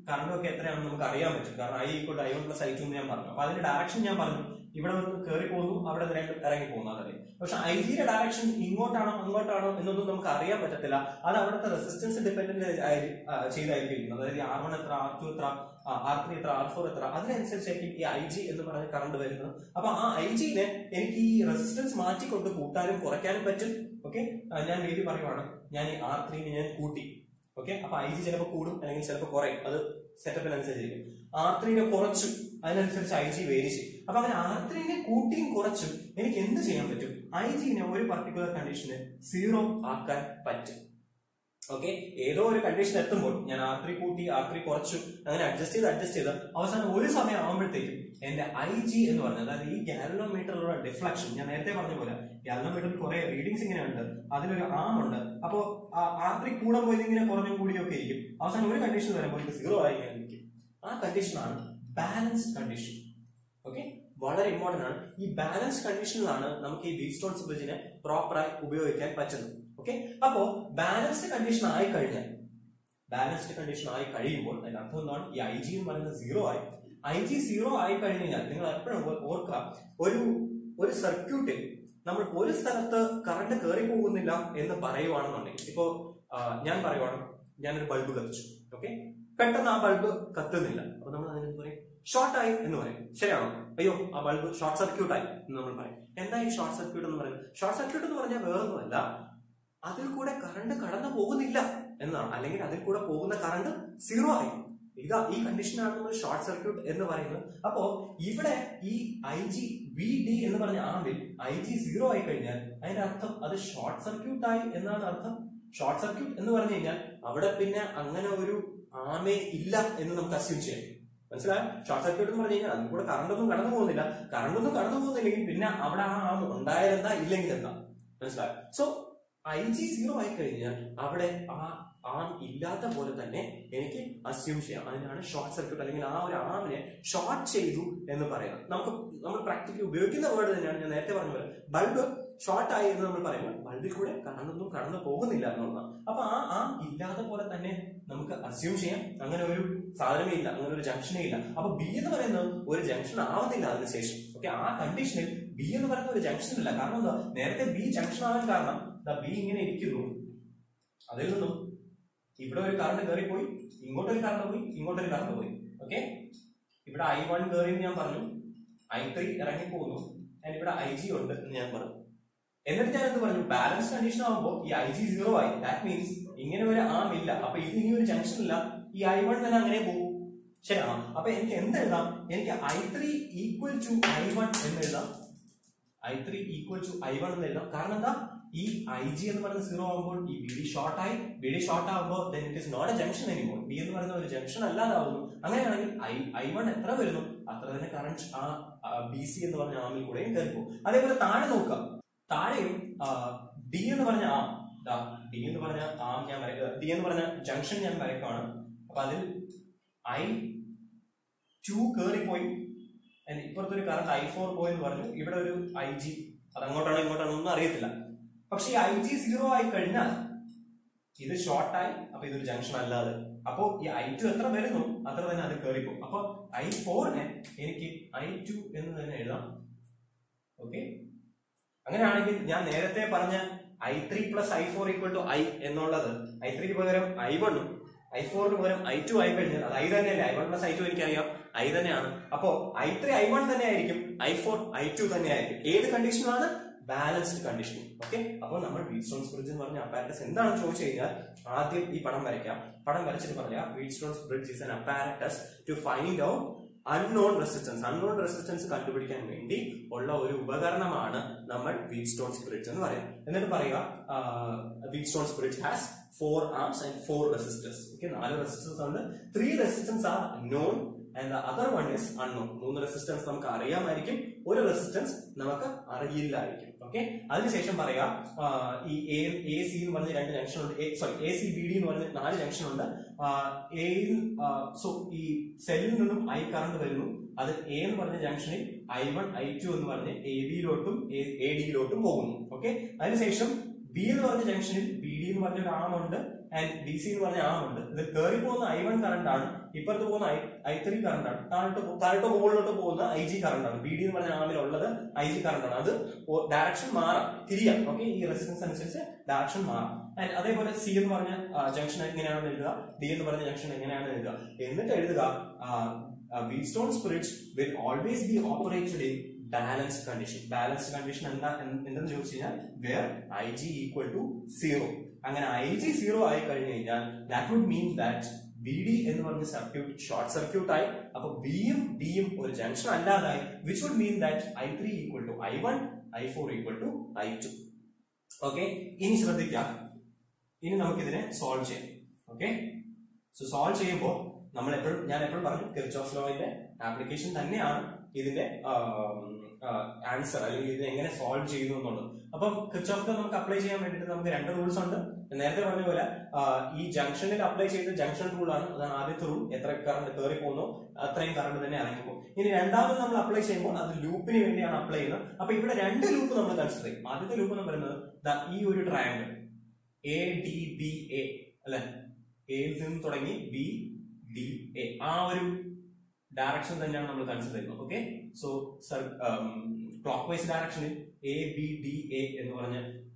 Speaker 1: കറണ്ടും ഒക്കെ എത്രയാണെന്ന് നമുക്ക് അറിയാൻ പറ്റും കാരണം I equal I one plus I two എന്ന് ഞാൻ പറഞ്ഞു അപ്പൊ അതിന്റെ ഡയറക്ഷൻ ഞാൻ പറഞ്ഞു ഇവിടെ നിന്ന് കയറി പോകുന്നു അവിടെ നിന്ന് രണ്ട് ഇറങ്ങി പോകുന്നു അതല്ലേ പക്ഷെ ഐ ജിയുടെ ഡയറക്ഷൻ ഇങ്ങോട്ടാണോ അങ്ങോട്ടാണോ എന്നൊന്നും നമുക്ക് അറിയാൻ പറ്റത്തില്ല അത് അവിടുത്തെ റെസിസ്റ്റൻസ് ഡിപെൻഡന്റ് ചെയ്തായിരിക്കും ഇരിക്കുന്നത്. അതായത് ആർ വൺ എത്ര ആർ ടു എത്ര ആർ ത്രീ എത്ര ആർ ഫോർ എത്ര അതിനനുസരിച്ചായിരിക്കും ഈ ഐ ജി എന്ന് പറഞ്ഞ കറണ്ട് വരുന്നത് അപ്പൊ ആ ഐ ജിനെ എനിക്ക് ഈ റെസിസ്റ്റൻസ് മാറ്റിക്കൊണ്ട് കൂട്ടാനും കുറയ്ക്കാനും പറ്റും ഓക്കെ ഞാൻ വേണ്ടി പറയുവാണ് ഞാൻ ഈ ആർ ത്രീനെ ഞാൻ കൂട്ടി ഓക്കെ അപ്പൊ ഐ ജി ചിലപ്പോൾ കൂടും അല്ലെങ്കിൽ ചിലപ്പോൾ കുറയും അത് സെറ്റപ്പിനനുസരിച്ചിരിക്കും ആർ ത്രീനെ കുറച്ചു അതിനനുസരിച്ച് ഐ ജി വേരി ചെയ്യും അപ്പൊ അങ്ങനെ ആർ ത്രീനെ കൂട്ടിയും കുറച്ചും എനിക്ക് എന്ത് ചെയ്യാൻ പറ്റും ഐ ജിനെ ഒരു പർട്ടിക്കുലർ കണ്ടീഷന് സീറോ ആക്കാൻ പറ്റും ഓക്കെ ഏതോ ഒരു കണ്ടീഷൻ എത്തുമ്പോൾ ഞാൻ ആർ ത്രീ കൂട്ടി ആർ ത്രീ കുറച്ചു അങ്ങനെ അഡ്ജസ്റ്റ് ചെയ്ത് അഡ്ജസ്റ്റ് ചെയ്ത് അവസാനം ഒരു സമയം ആകുമ്പോഴത്തേക്കും എന്റെ ഐ ജി എന്ന് പറഞ്ഞത് അതായത് ഈ ഗാലനോമീറ്ററിലുള്ള ഡിഫ്ലക്ഷൻ ഞാൻ നേരത്തെ പറഞ്ഞ പോലെ ഗാലനോമീറ്ററിൽ കുറെ റീഡിങ്സ് ഇങ്ങനെ ഉണ്ട് അതിലൊരു ആം ഉണ്ട് അപ്പോ ആർ ത്രീ കൂടുമ്പോൾ ഇതിങ്ങനെ കുറഞ്ഞും കൂടിയും ഒക്കെ ഇരിക്കും അവസാനം ഒരു കണ്ടീഷൻ വരുമ്പോൾ ഇത് സീറോ ആയി ഇങ്ങനെ നിൽക്കും ആ കണ്ടീഷനാണ് ബാലൻസ് കണ്ടീഷൻ ഓക്കെ വളരെ ഇമ്പോർട്ടന്റ് ആണ് ഈ ബാലൻസ് കണ്ടീഷനിലാണ് നമുക്ക് ഈ വീറ്റ് സ്റ്റോൺസ് ബ്രിഡ്ജിനെ പ്രോപ്പറായി ഉപയോഗിക്കാൻ പറ്റുന്നത് ഓക്കെ അപ്പോ ബാലൻസ്ഡ് കണ്ടീഷൻ ആയി കഴിഞ്ഞാൽ ബാലൻസ്ഡ് കണ്ടീഷൻ ആയി കഴിയുമ്പോൾ അതിന്റെ അർത്ഥം എന്താണ് ഈ ഐ ജി എന്ന് പറയുന്നത് സീറോ ആയി ഐ ജി സീറോ ആയി കഴിഞ്ഞ് കഴിഞ്ഞാൽ നിങ്ങൾ എപ്പോഴും ഓർക്കുക ഒരു ഒരു സർക്യൂട്ടിൽ നമ്മൾ ഒരു സ്ഥലത്ത് കറണ്ട് കയറി പോകുന്നില്ല എന്ന് പറയുവാണെന്നുണ്ടെങ്കിൽ ഇപ്പോ ആ, ഞാൻ പറയുവാണ് ഞാനൊരു ബൾബ് കത്തിച്ചു ഓക്കെ പെട്ടെന്ന് ആ ബൾബ് കത്തുന്നില്ല അപ്പൊ നമ്മൾ അതിന് പറയും ഷോർട്ട് ആയി എന്ന് പറയും ശരിയാണോ അയ്യോ ആ ബൾബ് ഷോർട്ട് സർക്യൂട്ട് ആയി എന്ന് നമ്മൾ പറയും എന്താ ഈ ഷോർട്ട് സർക്യൂട്ട് എന്ന് പറയുന്നത് ഷോർട്ട് സർക്യൂട്ട് എന്ന് പറഞ്ഞാൽ വേറൊന്നുമല്ല അതിൽ കൂടെ കറണ്ട് കടന്നു പോകുന്നില്ല എന്നാണ് അല്ലെങ്കിൽ അതിൽ കൂടെ പോകുന്ന കറണ്ട് സീറോ ആയി ഇതാ ഈ കണ്ടീഷനാണ് നമ്മൾ ഷോർട്ട് സർക്യൂട്ട് എന്ന് പറയുന്നത് അപ്പോ ഇവിടെ ഈ ഐ ജി വി ഡി എന്ന് പറഞ്ഞ ആമിൽ ഐ ജി സീറോ ആയി കഴിഞ്ഞാൽ അതിന്റെ അർത്ഥം അത് ഷോർട്ട് സർക്യൂട്ട് ആയി എന്നാണ് അർത്ഥം ഷോർട്ട് സർക്യൂട്ട് എന്ന് പറഞ്ഞു കഴിഞ്ഞാൽ അവിടെ പിന്നെ അങ്ങനെ ഒരു ആമേ ഇല്ല എന്ന് നമുക്ക് അസ്യൂം ചെയ്യാം മനസ്സിലായോ ഷോർട്ട് സർക്യൂട്ട് എന്ന് പറഞ്ഞു കഴിഞ്ഞാൽ അതിൽ കൂടെ കറണ്ട് ഒന്നും കടന്നു പോകുന്നില്ല കറണ്ട് ഒന്നും കടന്നു പോകുന്നില്ലെങ്കിൽ പിന്നെ അവിടെ ആ ആം ഉണ്ടായാലെന്താ ഇല്ലെങ്കിൽ എന്താ മനസ്സിലായോ സോ ഐ ജി സീറോ ആയി കഴിഞ്ഞാൽ അവിടെ ആ ആം ഇല്ലാത്ത പോലെ തന്നെ എനിക്ക് അസ്യൂം ചെയ്യാം അതിനാണ് ഷോർട്ട് സർക്യൂട്ട് അല്ലെങ്കിൽ ആ ഒരു ആമിനെ ഷോർട്ട് ചെയ്തു എന്ന് പറയുന്നത് നമുക്ക് നമ്മൾ പ്രാക്ടിക്കലി ഉപയോഗിക്കുന്ന വേർഡ് തന്നെയാണ് ഞാൻ നേരത്തെ പറഞ്ഞ പോലെ ബൾബ് ഷോർട്ട് ആയി എന്ന് നമ്മൾ പറയുമ്പോൾ ബൾബിൽ കൂടെ കറണ്ടൊന്നും കടന്നു പോകുന്നില്ല എന്നുള്ളതാണ് അപ്പൊ ആ ആം ഇല്ലാത്ത പോലെ തന്നെ നമുക്ക് അസ്യൂം ചെയ്യാം അങ്ങനെ ഒരു സാധനമേ ഇല്ല അങ്ങനെ ഒരു ജംഗ്ഷനേ ഇല്ല അപ്പൊ ബി എന്ന് പറയുന്നത് ഒരു ജംഗ്ഷൻ ആവുന്നില്ല അതിനുശേഷം ഓക്കെ ആ കണ്ടീഷനിൽ ബി എന്ന് പറയുന്ന ഒരു ജംഗ്ഷൻ ഇല്ല കാരണം എന്താ നേരത്തെ ബി ജംഗ്ഷൻ ആവാൻ കാരണം ബി ഇങ്ങനെ ഇരിക്കുന്നു അതിൽ നിന്നും ഇവിടെ ഒരു കറണ്ട് കയറിപ്പോയി ഇങ്ങോട്ടൊരു കറണ്ട് പോയി ഇങ്ങോട്ടൊരു കറണ്ട് പോയി ഓക്കെ ഇവിടെ ഐ വൺ കയറി എന്ന് ഞാൻ പറഞ്ഞു ഐ ത്രീ ഇറങ്ങി പോകുന്നു and ഇവിടെ ഐ ജി ഉണ്ട് എന്ന് ഞാൻ പറഞ്ഞു എന്നിട്ട് ഞാൻ എന്ത് പറഞ്ഞു ബാലൻസ് കണ്ടീഷൻ ആകുമ്പോൾ ഈ ഐ ജി സീറോ ആയി ദാറ്റ് മീൻസ് ഇങ്ങനെ ഒരു ആം ഇല്ല അപ്പൊ ഇത് ഇനി ഒരു ജംഗ്ഷൻ ഇല്ല ഈ ഐ വൺ തന്നെ അങ്ങനെ പോകും ശരിയാണോ അപ്പൊ എനിക്ക് എന്ത് എഴുതാം എനിക്ക് I three equal to I one എന്ന് എഴുതാം I three equal to I one എന്ന് എഴുതാം കാരണം എന്താ ഈ ഐ ജി എന്ന് പറയുന്നത് സീറോ ആകുമ്പോൾ ഈ ബി ഡി ഷോർട്ട് ആയി ബി ഡി ഷോർട്ട് ആകുമ്പോൾ then it is not a junction anymore B എന്ന് പറയുന്ന ഒരു ജംഗ്ഷൻ അല്ലാതാവുന്നു അങ്ങനെയാണെങ്കിൽ ഐ ഐ വൺ എത്ര വരുന്നു അത്ര തന്നെ കറണ്ട് ആ ബി സി എന്ന് പറഞ്ഞ ആമിൽ കൂടെയും കയറിപ്പോകും അതേപോലെ താഴെ നോക്കുക താഴെയും ഡി എന്ന് പറഞ്ഞ ആം ഡി എന്ന് പറഞ്ഞ ആം ഞാൻ ഡി എന്ന് പറഞ്ഞ ജംഗ്ഷൻ ഞാൻ വരയ്ക്കുകയാണ് അപ്പൊ അതിൽ ഐ ടു കയറിപ്പോയി and ഇപ്പുറത്തൊരു കറണ്ട് ഐ ഫോർ പോയി എന്ന് പറഞ്ഞു ഇവിടെ ഒരു ഐ ജി അത് അങ്ങോട്ടാണോ ഇങ്ങോട്ടാണോ ഒന്നും അറിയത്തില്ല പക്ഷെ ഈ ഐ ജി സീറോ ആയി കഴിഞ്ഞാൽ ഇത് ഷോർട്ട് ആയി അപ്പൊ ഇതൊരു ജംഗ്ഷൻ അല്ലാതെ അപ്പോ ഈ ഐ ടു എത്ര വരുന്നു അത്ര തന്നെ അത് കയറിപ്പോകും അപ്പൊ ഐ ഫോറിനെ എനിക്ക് ഐ ടു എന്ന് തന്നെ എഴുതാം ഓക്കെ അങ്ങനെയാണെങ്കിൽ ഞാൻ നേരത്തെ പറഞ്ഞ I three plus I four equal to I എന്നുള്ളത് ഐ ത്രീക്ക് പകരം ഐ വണ്ണും ഐ ഫോറിന് പകരം ഐ ടു ആയി കഴിഞ്ഞാൽ അത് ഐ തന്നെയല്ലേ I one plus I two എനിക്കറിയാം ഐ തന്നെയാണ് അപ്പോ ഐ ത്രീ ഐ വൺ തന്നെ ആയിരിക്കും ഐ ഫോർ ഐ ടു തന്നെ ആയിരിക്കും ഏത് കണ്ടീഷനിലാണ് ബാലൻസ്ഡ് കണ്ടീഷൻ ഓക്കെ അപ്പോൾ നമ്മൾ വീറ്റ് സ്റ്റോൺസ് ബ്രിഡ്ജ് എന്ന് പറഞ്ഞ അപ്പാരറ്റസ് എന്താണെന്ന് ചോദിച്ചു കഴിഞ്ഞാൽ ആദ്യം ഈ പടം വരയ്ക്കാം പടം വരച്ചിട്ട് പറയാം Wheatstone's bridge is an apparatus to find out unknown resistance unknown resistance കണ്ടുപിടിക്കാൻ വേണ്ടി ഉള്ള ഒരു ഉപകരണമാണ് നമ്മൾ വീറ്റ് സ്റ്റോൺസ് ബ്രിഡ്ജ് എന്ന് പറയാം എന്നിട്ട് പറയുക Wheatstone's bridge has four arms and four resistors okay നാല് റെസിസ്റ്റൻസ് ഉണ്ട് three resistance are known and other one is unknown മൂന്ന് റെസിസ്റ്റൻസ് നമുക്ക് അറിയാമായിരിക്കും ഒരു റെസിസ്റ്റൻസ് നമുക്ക് അറിയില്ലായിരിക്കും ഓക്കെ അതിനുശേഷം പറയാം ആ, ഈ എ എ സി എന്ന് പറഞ്ഞ രണ്ട് ജംഗ്ഷൻ ഉണ്ട് sorry A C B D എന്ന് പറഞ്ഞ നാല് ജംഗ്ഷൻ ഉണ്ട് എയിൽ സോ ഈ സെല്ലിൽ നിന്നും ഐ കറണ്ട് വരുന്നു അത് എ എന്ന് പറഞ്ഞ ജംഗ്ഷനിൽ ഐ വൺ ഐ ടു എന്ന് പറഞ്ഞ് എ ബിയിലോട്ടും എ ഡിയിലോട്ടും പോകുന്നു ഓക്കെ അതിനുശേഷം ബി എന്ന് പറഞ്ഞ ജംഗ്ഷനിൽ ബി ഡി എന്ന് പറഞ്ഞ ഒരു ആം ഉണ്ട് ആൻഡ് ബി സി എന്ന് പറഞ്ഞ ആം ഉണ്ട് ഇത് കയറി പോകുന്ന ഐ വൺ കറണ്ട് ആണ് ഇപ്പുറത്ത് പോകുന്ന ഐ ഐ ത്രീ കറണ്ട് ആണ് താഴോട്ട് പോ- താഴോട്ട് മുകളിലോട്ട് പോകുന്ന ഐ ജി കറണ്ട് ആണ് ബി ഡി എന്ന് പറഞ്ഞ ആമിൽ ഉള്ളത് ഐ ജി കറണ്ട് ആണ് അത് ഡയറക്ഷൻ മാറാം തിരിയാം ഓക്കെ ഈ റെസിസ്റ്റൻസ് അനുസരിച്ച് ഡയറക്ഷൻ മാറാം ആൻഡ് അതേപോലെ സി എന്ന് പറഞ്ഞ ജംഗ്ഷൻ എങ്ങനെയാണെന്ന് എഴുതുക ഡി എന്ന് പറഞ്ഞ ജംഗ്ഷൻ എങ്ങനെയാണെന്ന് എഴുതുക എന്നിട്ട് എഴുതുക Wheatstone spirit will always be operated in balance condition balance condition എന്താ എന്ത് എന്തെന്ന് ചോദിച്ചു കഴിഞ്ഞാൽ where I G equal to zero അങ്ങനെ ഐ ജി സീറോ ആയി കഴിഞ്ഞു കഴിഞ്ഞാൽ that would mean that B D എന്ന് പറഞ്ഞ സർക്യൂട്ട് ഷോർട്ട് സർക്യൂട്ട് ആയി അപ്പൊ ബിയും ഡിയും ഒരു ജംഗ്ഷൻ അല്ലാതായി which would mean that I three equal to I one I four equal to I two okay ഇനി ശ്രദ്ധിക്കാം ഇനി നമുക്കിതിനെ സോൾവ് ചെയ്യാം ഓക്കെ സോ സോൾവ് ചെയ്യുമ്പോൾ നമ്മൾ എപ്പോഴും ഞാൻ എപ്പോഴും പറഞ്ഞു കിർച്ചോഫ് ലോയിന്റെ ആപ്ലിക്കേഷൻ തന്നെയാണ് ഇതിന്റെ ആൻസർ അല്ലെങ്കിൽ ഇത് എങ്ങനെ സോൾവ് ചെയ്യുന്നു എന്നുള്ളത് അപ്പം കിർച്ചോഫ് ലോ നമുക്ക് അപ്ലൈ ചെയ്യാൻ വേണ്ടിയിട്ട് നമുക്ക് രണ്ട് റൂൾസ് ഉണ്ട് നേരത്തെ പറഞ്ഞ പോലെ ആ, ഈ ജംഗ്ഷനിൽ അപ്ലൈ ചെയ്ത ജംഗ്ഷൻ റൂൾ ആണ് അതാണ് ആദ്യത്തെ റൂൾ എത്ര കറണ്ട് കയറി പോകുന്നു അത്രയും കറണ്ട് തന്നെ ഇറങ്ങി പോകും ഇനി രണ്ടാമത് നമ്മൾ അപ്ലൈ ചെയ്യുമ്പോൾ അത് ലൂപ്പിന് വേണ്ടിയാണ് അപ്ലൈ ചെയ്യുന്നത് അപ്പൊ ഇവിടെ രണ്ട് ലൂപ്പ് നമ്മൾ കൺസിഡർ ചെയ്യും ആദ്യത്തെ ലൂപ്പ് എന്ന് പറയുന്നത് ദാ ഈ ഒരു triangle A D B A അല്ലെ എയിൽ നിന്ന് തുടങ്ങി ബി ഡി എ ആ ഒരു ഡയറക്ഷൻ തന്നെയാണ് നമ്മൾ കൺസിഡർ ചെയ്യുന്നത് okay so sir clockwise ഡയറക്ഷനിൽ എ ബി ഡി എ എന്ന് പറഞ്ഞ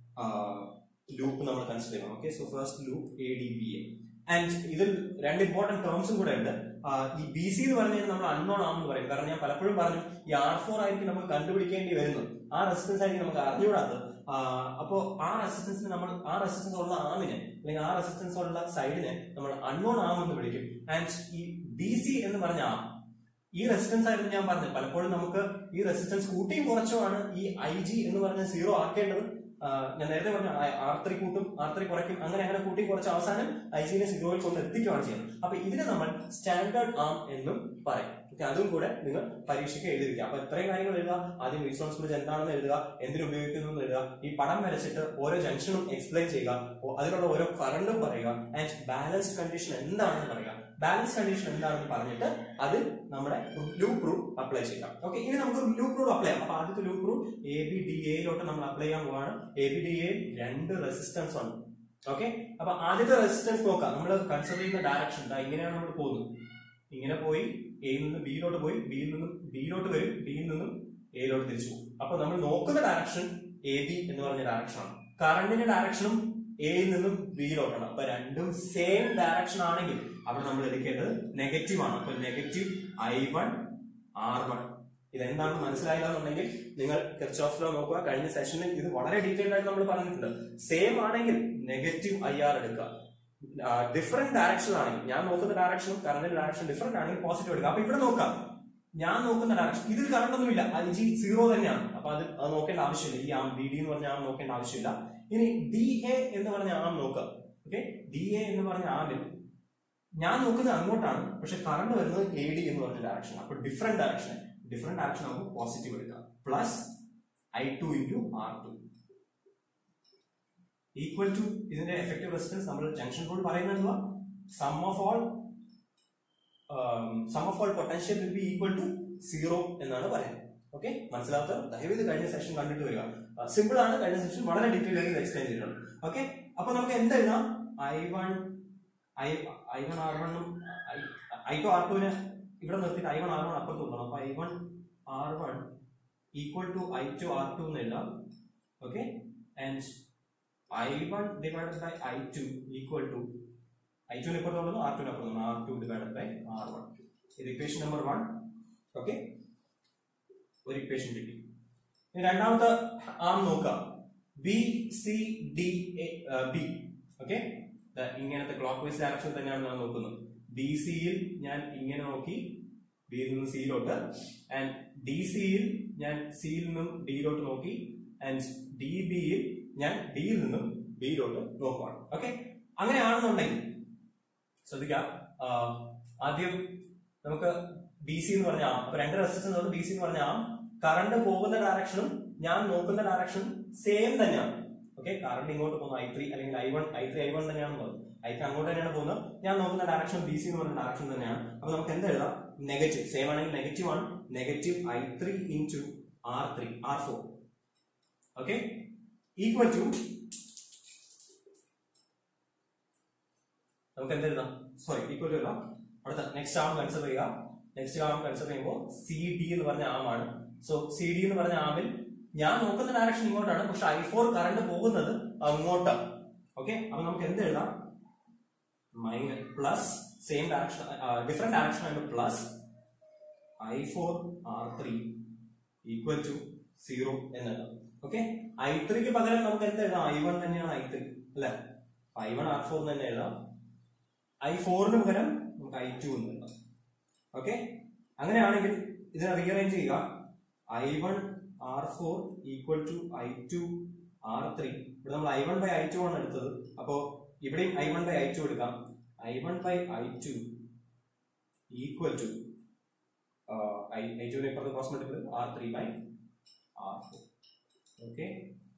Speaker 1: ലൂപ്പ് നമ്മൾ കൺസിഡർ ചെയ്യണം okay so first loop A D B A and ഇതിൽ രണ്ട് ഇമ്പോർട്ടന്റ് ടേംസും കൂടെ ഉണ്ട് ആ, ഈ ബി സി എന്ന് പറഞ്ഞു കഴിഞ്ഞാൽ നമ്മൾ അൺനോൺ ആണെന്ന് പറയും കാരണം ഞാൻ പലപ്പോഴും പറഞ്ഞു ഈ ആർ ഫോർ ആയിരിക്കും നമുക്ക് കണ്ടുപിടിക്കേണ്ടി വരുന്നത് ആ റെസിസ്റ്റൻസ് ആയിരിക്കും നമുക്ക് അറിഞ്ഞുകൂടാത്തത് ആ, അപ്പോ ആ റെസിസ്റ്റൻസിന് നമ്മൾ ആ റെസിസ്റ്റൻസ് ഉള്ള ആമിനെ അല്ലെങ്കിൽ ആ റെസിസ്റ്റൻസ് ഉള്ള സൈഡിനെ നമ്മൾ അൺനോൺ ആം എന്ന് വിളിക്കും ആൻഡ് ഈ ബി സി എന്ന് പറഞ്ഞ ആം ഈ റെസിസ്റ്റൻസ് ആയിരുന്നു ഞാൻ പറഞ്ഞത് പലപ്പോഴും നമുക്ക് ഈ റെസിസ്റ്റൻസ് കൂട്ടിയും കുറച്ചുമാണ് ഈ ഐ ജി എന്ന് പറഞ്ഞ സീറോ ആക്കേണ്ടത് ആ, ഞാൻ നേരത്തെ പറഞ്ഞു ആർ ത്രീ കൂട്ടും ആർ ത്രീ കുറയ്ക്കും അങ്ങനെ അങ്ങനെ കൂട്ടി കുറച്ച് അവസാനം ഐ ജിനെ സീറോയിൽ കൊണ്ട് എത്തിക്കുകയാണ് ചെയ്യുന്നത് അപ്പൊ ഇതിനെ നമ്മൾ സ്റ്റാൻഡേർഡ് ആം എന്നും പറയും ഓക്കെ അതും കൂടെ നിങ്ങൾ പരീക്ഷയ്ക്ക് എഴുതിയിരിക്കുക അപ്പൊ ഇത്രയും കാര്യങ്ങൾ എഴുതുക ആദ്യം വിസ്ലോൺ സ്പിരിറ്റ് എന്താണെന്ന് എഴുതുക എന്തിനു ഉപയോഗിക്കുന്നു എന്ന് എഴുതുക ഈ പടം വരച്ചിട്ട് ഓരോ ജംഗ്ഷനും എക്സ്പ്ലെയിൻ ചെയ്യുക ഓ- അതിലുള്ള ഓരോ കറണ്ടും പറയുക ആൻഡ് ബാലൻസ് കണ്ടീഷൻ എന്താണെന്ന് പറയുക ബാലൻസ് കണ്ടീഷൻ എന്താണെന്ന് പറഞ്ഞിട്ട് അതിൽ നമ്മുടെ ലൂപ്പ് റൂൾ അപ്ലൈ ചെയ്യാം ഓക്കെ ഇനി നമുക്ക് ലൂപ്പ് റൂൾ അപ്ലൈ ചെയ്യാം അപ്പൊ ആദ്യത്തെ loop rule A B D എയിലോട്ട് നമ്മൾ അപ്ലൈ ചെയ്യാൻ പോവാണ് എ ബി ഡി എ രണ്ട് റെസിസ്റ്റൻസ് ഉണ്ട് ഓക്കെ അപ്പൊ ആദ്യത്തെ റെസിസ്റ്റൻസ് നോക്കാം നമ്മൾ കൺസിഡർ ചെയ്യുന്ന ഡയറക്ഷൻ ഇങ്ങനെയാണ് നമ്മൾ പോകുന്നത് ഇങ്ങനെ പോയി എയിൽ നിന്ന് ബിയിലോട്ട് പോയി ബിയിൽ നിന്നും ഡിയിലോട്ട് വരും ഡിയിൽ നിന്നും എയിലോട്ട് തിരിച്ചു പോകും അപ്പൊ നമ്മൾ നോക്കുന്ന ഡയറക്ഷൻ എ ബി എന്ന് പറഞ്ഞ ഡയറക്ഷൻ ആണ് കറണ്ടിന്റെ ഡയറക്ഷനും എയിൽ നിന്നും ബിയിലോട്ടാണ് അപ്പൊ രണ്ടും സെയിം ഡയറക്ഷൻ ആണെങ്കിൽ അവിടെ നമ്മൾ എടുക്കേണ്ടത് നെഗറ്റീവ് ആണ് അപ്പൊ negative I one R one ഇതെന്താണെന്ന് മനസ്സിലായില്ല എന്നുണ്ടെങ്കിൽ നിങ്ങൾ കിർച്ചോഫ് ലോ നോക്കുക കഴിഞ്ഞ സെഷനിൽ ഇത് വളരെ ഡീറ്റെയിൽഡ് ആയിട്ട് നമ്മൾ പറഞ്ഞിട്ടുണ്ട് സെയിം ആണെങ്കിൽ നെഗറ്റീവ് ഐ ആർ എടുക്കുക ഡിഫറെന്റ് ഡയറക്ഷൻ ആണെങ്കിൽ ഞാൻ നോക്കുന്ന ഡയറക്ഷനും കറണ്ടിന്റെ ഡയറക്ഷൻ ഡിഫറെന്റ് ആണെങ്കിൽ പോസിറ്റീവ് എടുക്കുക അപ്പൊ ഇവിടെ നോക്കാം ഞാൻ നോക്കുന്ന ഡയറക്ഷൻ ഇതിൽ കറണ്ട് ഒന്നുമില്ല ഐ ജി സീറോ തന്നെയാണ് അപ്പൊ അത് അത് നോക്കേണ്ട ആവശ്യമില്ല ഈ ആം ബി ഡി എന്ന് പറഞ്ഞ ആം നോക്കേണ്ട ആവശ്യമില്ല ഇനി ഡി എ എന്ന് പറഞ്ഞ ആം നോക്കുക ഓക്കെ ഡി എ എന്ന് പറഞ്ഞ ആമിൽ ഞാൻ നോക്കുന്നത് അങ്ങോട്ടാണ് പക്ഷെ കറണ്ട് വരുന്നത് എ ഡി എന്ന് പറഞ്ഞ ഡയറക്ഷൻ അപ്പൊ ഡിഫറെന്റ് ഡയറക്ഷൻ ഡിഫറെന്റ് ഡയറക്ഷൻ നമുക്ക് പോസിറ്റീവ് എടുക്കാം plus I two into R two equal to ഇതിന്റെ എഫക്റ്റീവ് റെസിസ്റ്റൻസ് നമ്മൾ ജംഗ്ഷൻ റൂൾ പറയുന്നത് sum of all sum of all potential will be equal to zero എന്നാണ് പറയുന്നത് ഓക്കെ മനസ്സിലാത്ത ദയവേത് കഴിഞ്ഞ session കണ്ടിട്ട് വരിക സിമ്പിൾ ആണ് കഴിഞ്ഞ സെഷൻ വളരെ ഡീറ്റെയിൽ ആയിട്ട് എക്സ്പ്ലെയിൻ ചെയ്തിട്ടുണ്ട് ഓക്കെ അപ്പൊ നമുക്ക് എന്ത് എഴുതാം I one I I one R വണ്ണും ഐ ടു ആർ ടുവിന് ഇവിടെ നിർത്തിയിട്ട് ഐ വൺ ആർ വൺ അപ്പുറത്ത് കൊണ്ടുപോകണം അപ്പൊ I one R one equal to I two R two എന്ന് എഴുതാം okay and I one divided by I two equal to I ടുവിന് ഇപ്പുറത്ത് കൊണ്ടുവന്നു ആർ ടുവിന് അപ്പുറത്ത് R two divided by R one ഇത് ഇക്വേഷൻ നമ്പർ വൺ ഓക്കെ ഒരു ഇക്വേഷൻ കിട്ടി ഇനി രണ്ടാമത്തെ ആം നോക്കാം B C D A B okay ഇങ്ങനത്തെ ക്ലോക്ക് വൈസ് ഡയറക്ഷൻ തന്നെയാണ് ഞാൻ നോക്കുന്നത് ബി സിയിൽ ഞാൻ ഇങ്ങനെ നോക്കി ബിയിൽ നിന്ന് സിയിലോട്ട് ആൻഡ് ഡി സിയിൽ ഞാൻ സിയിൽ നിന്നും ഡിയിലോട്ട് നോക്കി ആൻഡ് ഡി ബിയിൽ ഞാൻ ഡിയിൽ നിന്നും ബിയിലോട്ട് നോക്കുവാണ് ഓക്കെ അങ്ങനെയാണെന്നുണ്ടെങ്കിൽ ശ്രദ്ധിക്കാം ആ, ആദ്യം നമുക്ക് ബി സി എന്ന് പറഞ്ഞ ആം അപ്പൊ രണ്ട് റെസിസ്റ്റൻസ് ബി സി എന്ന് പറഞ്ഞ ആം കറണ്ട് പോകുന്ന ഡയറക്ഷനും ഞാൻ നോക്കുന്ന ഡയറക്ഷനും സെയിം തന്നെയാണ് ഓക്കെ കറണ്ട് ഇങ്ങോട്ട് പോകുന്നു ഐ ത്രീ അല്ലെങ്കിൽ I one I three I one തന്നെയാണ് പോകുന്നത് ഐ ത്രീ അങ്ങോട്ട് തന്നെയാണ് പോകുന്നത് ഞാൻ നോക്കുന്ന ഡയറക്ഷൻ ബി സി എന്ന് പറയുന്ന ഡയറക്ഷൻ തന്നെയാണ് അപ്പൊ നമുക്ക് എന്ത് എഴുതാം നെഗറ്റീവ് സെയിം ആണെങ്കിൽ നെഗറ്റീവ് ആണ് negative I three into R three R four okay equal to നമുക്ക് എന്ത് എഴുതാം സോറി ഈക്വൽ ടു എഴുതാം അടുത്ത നെക്സ്റ്റ് ആം കൺസിഡർ ചെയ്യുക നെക്സ്റ്റ് ആം കൺസിഡർ ചെയ്യുമ്പോൾ സി ഡി എന്ന് പറഞ്ഞ ആമാണ് സോ സി ഡി എന്ന് പറഞ്ഞ ആമിൽ ഞാൻ നോക്കുന്ന ഡയറക്ഷൻ ഇങ്ങോട്ടാണ് പക്ഷെ ഐ ഫോർ കറണ്ട് പോകുന്നത് അങ്ങോട്ടാണ് ഓക്കെ അപ്പൊ നമുക്ക് എന്ത് എഴുതാം minus plus same direction different direction ആണ് plus I four R three equal to zero എന്നെഴുതാം ഓക്കെ ഐ ത്രീക്ക് പകരം നമുക്ക് എന്ത് എഴുതാം ഐ വൺ തന്നെയാണ് ഐ ത്രീ അല്ലെ ഐ വൺ ആർ ഫോർ തന്നെ എഴുതാം ഐ ഫോറിന് പകരം നമുക്ക് ഐ ടു എന്ന് എഴുതാം ഓക്കെ അങ്ങനെയാണെങ്കിൽ ഇതിനെ റീഅറേഞ്ച് ചെയ്യുക I one R four equal to I two R three ഇവിടെ നമ്മൾ I one by I two ആണ് എടുത്തത് അപ്പോ ഇവിടെയും I one by I two എടുക്കാം I one by I two equal to I I ടുവിനെ ഇപ്പുറത്ത് cross multiple R three by R four okay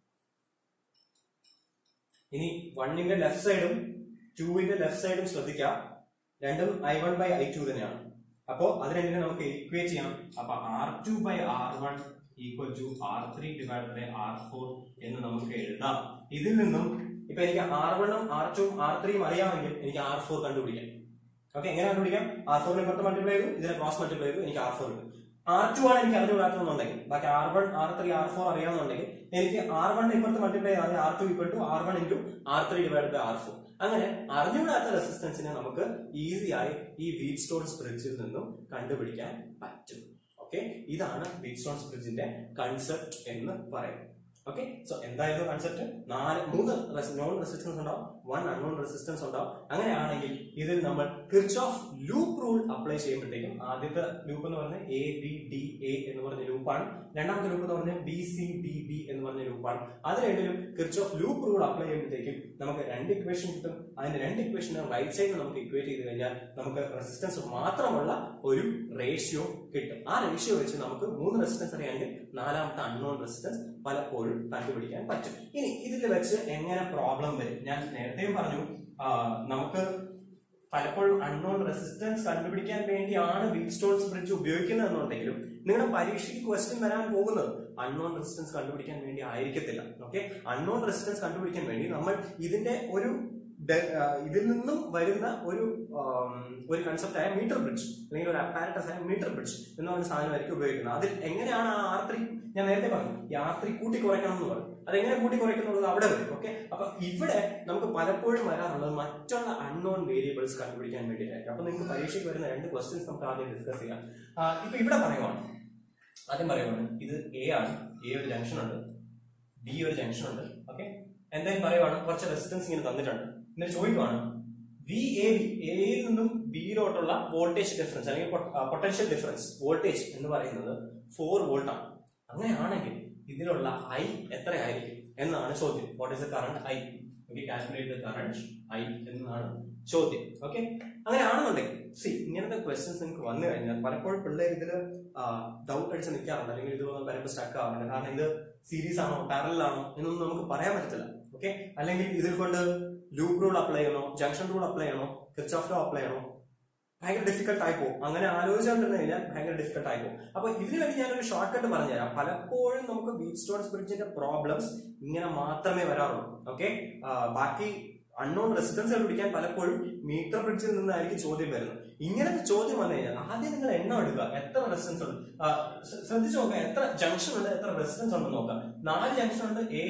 Speaker 1: ഇനി വണ്ണിന്റെ ലെഫ്റ്റ് സൈഡും ടൂവിന്റെ ലെഫ്റ്റ് സൈഡും ശ്രദ്ധിക്കാം രണ്ടും I one by I two തന്നെയാണ് അപ്പോ അത് രണ്ടിനെ നമുക്ക് ഇക്വേറ്റ് ചെയ്യാം അപ്പൊ R two by R one equal to R three divide by R four എന്ന് നമുക്ക് എഴുതാം ഇതിൽ നിന്നും ഇപ്പൊ എനിക്ക് ആർ വണ്ണും ആർ ടുവും ആർ ത്രീയും അറിയാമെങ്കിൽ എനിക്ക് ആർ ഫോർ കണ്ടുപിടിക്കാം ഓക്കെ എങ്ങനെ കണ്ടുപിടിക്കാം ആർ ഫോറിനെ പുറത്ത് മൾട്ടിപ്ലൈ ചെയ്തു ഇതിനെ ക്രോസ് മൾട്ടിപ്ലൈ ചെയ്തു എനിക്ക് ആർ ഫോർ കിട്ടും ആർ ടു ആണ് എനിക്ക് അറിഞ്ഞുകൂടാത്തതെന്നുണ്ടെങ്കിൽ ബാക്കി R one R three R four അറിയാമെന്നുണ്ടെങ്കിൽ എനിക്ക് ആർ വൺ ഇപ്പുറത്ത് മൾട്ടിപ്ലൈ ചെയ്താൽ R two equal to R one into R three divide by R four അങ്ങനെ അറിഞ്ഞുകൂടാത്ത റെസിസ്റ്റൻസിനെ നമുക്ക് ഈസിയായി ഈ വീറ്റ് സ്റ്റോൺസ് ബ്രിഡ്ജിൽ നിന്നും കണ്ടുപിടിക്കാൻ പറ്റും ഓക്കെ ഇതാണ് വീറ്റ് സ്റ്റോൺസ് ബ്രിഡ്ജിന്റെ കൺസെപ്റ്റ് എന്ന് പറയുന്നത് ഓക്കെ സോ എന്തായിരുന്നു കൺസെപ്റ്റ് നാല് മൂന്ന് നോൺ റെസിസ്റ്റൻസ് ഉണ്ടാവും വൺ അൺനോൺ റെസിസ്റ്റൻസ് ഉണ്ടാവും അങ്ങനെയാണെങ്കിൽ ഇതിൽ നമ്മൾ കിർച്ചോഫ് ലൂപ്പ് റൂൾ അപ്ലൈ ചെയ്യുമ്പോഴത്തേക്കും ആദ്യത്തെ ലൂപ്പ് എന്ന് പറഞ്ഞാൽ എ ബി ഡി എ എന്ന് പറഞ്ഞ ലൂപ്പാണ് രണ്ടാമത്തെ ലൂപ്പ് എന്ന് പറഞ്ഞാൽ ബി സി ഡി ബി എന്ന് പറഞ്ഞ ലൂപ്പാണ് അത് രണ്ടിലും കിർച്ചോഫ് ലൂപ്പ് റൂൾ അപ്ലൈ ചെയ്യുമ്പോഴത്തേക്കും നമുക്ക് രണ്ട് ഇക്വേഷൻ കിട്ടും അതിന്റെ രണ്ട് ഇക്വേഷനെ റൈറ്റ് സൈഡിൽ നമുക്ക് ഇക്വേറ്റ് ചെയ്ത് കഴിഞ്ഞാൽ നമുക്ക് റെസിസ്റ്റൻസ് മാത്രമുള്ള ഒരു റേഷ്യോ കിട്ടും ആ റേഷ്യോ വെച്ച് നമുക്ക് മൂന്ന് റെസിസ്റ്റൻസ് അറിയാമെങ്കിൽ നാലാമത്തെ അൺനോൺ റെസിസ്റ്റൻസ് പലപ്പോഴും കണ്ടുപിടിക്കാൻ പറ്റും ഇനി ഇതിൽ വെച്ച് എങ്ങനെ പ്രോബ്ലം വരും ഞാൻ നേരത്തെയും പറഞ്ഞു ആ, നമുക്ക് പലപ്പോഴും അൺനോൺ റെസിസ്റ്റൻസ് കണ്ടുപിടിക്കാൻ വേണ്ടിയാണ് വീറ്റ് സ്റ്റോൺസ് ബ്രിഡ്ജ് ഉപയോഗിക്കുന്നത് എന്നുണ്ടെങ്കിലും നിങ്ങളുടെ പരീക്ഷയ്ക്ക് ക്വസ്റ്റ്യൻ വരാൻ പോകുന്നത് അൺനോൺ റെസിസ്റ്റൻസ് കണ്ടുപിടിക്കാൻ വേണ്ടി ആയിരിക്കത്തില്ല ഓക്കെ അൺനോൺ റെസിസ്റ്റൻസ് കണ്ടുപിടിക്കാൻ വേണ്ടി നമ്മൾ ഇതിന്റെ ഒരു ഡെ- ആ, ഇതിൽ നിന്നും വരുന്ന ഒരു ആം, ഒരു കൺസെപ്റ്റ് ആയ മീറ്റർ ബ്രിഡ്ജ് അല്ലെങ്കിൽ ഒരു അപ്പാരറ്റസ് ആയ മീറ്റർ ബ്രിഡ്ജ് എന്ന് പറഞ്ഞ സാധനമായിരിക്കും ഉപയോഗിക്കുന്നത് അതിൽ എങ്ങനെയാണ് ആ ആർ ത്രീ ഞാൻ നേരത്തെ പറഞ്ഞു ഈ ആർ ത്രീ കൂട്ടി കുറയ്ക്കണം എന്ന് പറഞ്ഞു അതെങ്ങനെ കൂട്ടി കുറയ്ക്കുന്നുള്ളത് അവിടെ വരും ഓക്കെ അപ്പൊ ഇവിടെ നമുക്ക് പലപ്പോഴും വരാറുള്ളത് മറ്റുള്ള അൺനോൺ വേരിയബിൾസ് കണ്ടുപിടിക്കാൻ വേണ്ടിയിട്ടായിരിക്കും അപ്പൊ നിങ്ങൾക്ക് പരീക്ഷയ്ക്ക് വരുന്ന രണ്ട് ക്വസ്റ്റ്യൻസ് നമുക്ക് ആദ്യം ഡിസ്കസ് ചെയ്യാം ആ, ഇപ്പൊ ഇവിടെ പറയുവാണ് ആദ്യം പറയുവാണ് ഇത് എ ആണ് എ ഒരു ജംഗ്ഷൻ ഉണ്ട് ബി ഒരു ജംഗ്ഷൻ ഉണ്ട് ഓക്കെ എന്തായാലും പറയുവാണ് കുറച്ച് റെസിസ്റ്റൻസ് ഇങ്ങനെ തന്നിട്ടുണ്ട് എന്നിട്ട് ചോദിക്കുവാണ് വി എ ബി എയിൽ നിന്നും ബിയിലോട്ടുള്ള വോൾട്ടേജ് ഡിഫറൻസ് അല്ലെങ്കിൽ പൊട്ടൻഷ്യൽ ഡിഫറൻസ് വോൾട്ടേജ് എന്ന് പറയുന്നത് ഫോർ വോൾട്ട് ആണ് അങ്ങനെയാണെങ്കിൽ ഇതിലുള്ള ഐ എത്രയായിരിക്കും എന്നാണ് ചോദ്യം what is the current I okay calculate the current I എന്നതാണ് ചോദ്യം ഓക്കെ അങ്ങനെയാണെന്നുണ്ടെങ്കിൽ സി ഇങ്ങനത്തെ ക്വസ്റ്റ്യൻസ് നിങ്ങൾക്ക് വന്നു കഴിഞ്ഞാൽ പലപ്പോഴും പിള്ളേർ ഇതിൽ ഡൗട്ട് അടിച്ച് നിൽക്കാറുണ്ട് അല്ലെങ്കിൽ ഇത് വരുമ്പോൾ സ്റ്റക്ക് ആവാറുണ്ട് കാരണം ഇത് സീരീസ് ആണോ പാരലൽ ആണോ എന്നൊന്നും നമുക്ക് പറയാൻ പറ്റത്തില്ല ഓക്കെ അല്ലെങ്കിൽ ഇതിൽ കൊണ്ട് ലൂപ്പ് റൂൾ അപ്ലൈ ചെയ്യണോ ജംഗ്ഷൻ റൂൾ അപ്ലൈ ചെയ്യണോ കിർച്ചോഫ് ലോ അപ്ലൈ ചെയ്യണോ ഭയങ്കര ഡിഫിക്കൽട്ട് ആയി പോകും അങ്ങനെ ആലോചിച്ചുകൊണ്ടിരുന്നു കഴിഞ്ഞാൽ ഭയങ്കര ഡിഫിക്കൽട്ട് ആയി പോകും അപ്പൊ ഇതിന് വേണ്ടി ഞാനൊരു ഷോർട്ട് കട്ട് പറഞ്ഞുതരാം പലപ്പോഴും നമുക്ക് വീറ്റ് സ്റ്റോൺസ് ബ്രിഡ്ജിന്റെ പ്രോബ്ലംസ് ഇങ്ങനെ മാത്രമേ വരാറുള്ളൂ ഓക്കെ ബാക്കി അൺനോൺ റെസിസ്റ്റൻസ് കണ്ടുപിടിക്കാൻ പലപ്പോഴും മീറ്റർ ബ്രിഡ്ജിൽ നിന്നായിരിക്കും ചോദ്യം വരുന്നത് ഇങ്ങനത്തെ ചോദ്യം വന്നു കഴിഞ്ഞാൽ ആദ്യം നിങ്ങൾ എണ്ണം എടുക്കുക എത്ര റെസിസ്റ്റൻസ് ഉണ്ട് ആ, ശ്ര- ശ്രദ്ധിച്ച് നോക്കുക എത്ര ജംഗ്ഷൻ ഉണ്ട് എത്ര റെസിസ്റ്റൻസ് ഉണ്ടെന്ന് നോക്കാം നാല് ജംഗ്ഷൻ ഉണ്ട് എ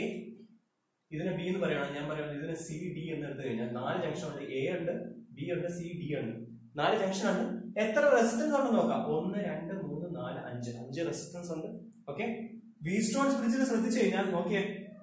Speaker 1: ഇതിനെ ബി എന്ന് പറയുകയാണ് ഞാൻ പറയുന്നത് ഇതിന് സി ഡി എന്ന് എടുത്തു കഴിഞ്ഞാൽ നാല് ജംഗ്ഷൻ ഉണ്ട് എ ഉണ്ട് ബി ഉണ്ട് സി ഡി ഉണ്ട് നാല് ജംഗ്ഷൻ ഉണ്ട് എത്ര റെസിസ്റ്റൻസ് ഉണ്ടെന്ന് നോക്കാം ഒന്ന് രണ്ട് മൂന്ന് നാല് അഞ്ച് അഞ്ച് റെസിസ്റ്റൻസ് ഉണ്ട് ഓക്കെ വി സ്റ്റോൺസ് ബ്രിഡ്ജിൽ ശ്രദ്ധിച്ചു കഴിഞ്ഞാൽ നോക്കിയേ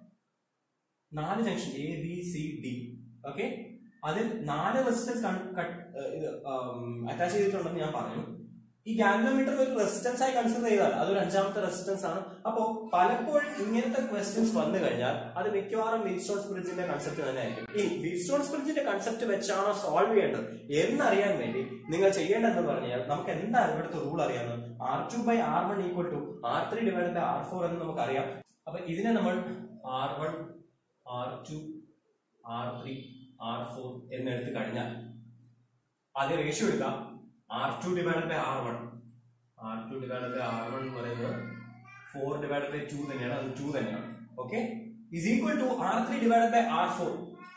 Speaker 1: നാല് junction A B C D okay അതിൽ നാല് റെസിസ്റ്റൻസ് ഇത് അറ്റാച്ച് ചെയ്തിട്ടുണ്ടെന്ന് ഞാൻ പറഞ്ഞു ഈ ഗാൻഡോമീറ്റർ ഒരു റെസിസ്റ്റൻസ് ആയി കൺസിഡർ ചെയ്താൽ അതൊരു അഞ്ചാമത്തെ റെസിസ്റ്റൻസ് ആണ് അപ്പോ പലപ്പോഴും ഇങ്ങനത്തെ ക്വസ്റ്റ്യൻസ് വന്നു കഴിഞ്ഞാൽ അത് മിക്കവാറും വീറ്റ്സ്റ്റോൺസ് ബ്രിഡ്ജിന്റെ കൺസെപ്റ്റ് തന്നെ ആയിരിക്കും ഈ വീറ്റ്സ്റ്റോൺസ് ബ്രിഡ്ജിന്റെ കൺസെപ്റ്റ് വെച്ചാണോ സോൾവ് ചെയ്യേണ്ടത് എന്നറിയാൻ വേണ്ടി നിങ്ങൾ ചെയ്യേണ്ടതെന്ന് പറഞ്ഞാൽ നമുക്ക് എന്താണ് ഇവിടുത്തെ റൂൾ അറിയാവുന്നത് R two by R one equal to R three divide by R four എന്ന് നമുക്ക് അറിയാം അപ്പൊ ഇതിനെ നമ്മൾ R one R two R three R four എന്നെടുത്ത് കഴിഞ്ഞാൽ ആദ്യം റേഷ്യോ എടുക്കാം R two divide by R one R two divide by R one എന്ന് പറയുന്നത് ഫോർ ഡിവൈഡ് ബൈ ടു തന്നെയാണ് അത് ടു തന്നെയാണ് okay is equal to R three divide by R four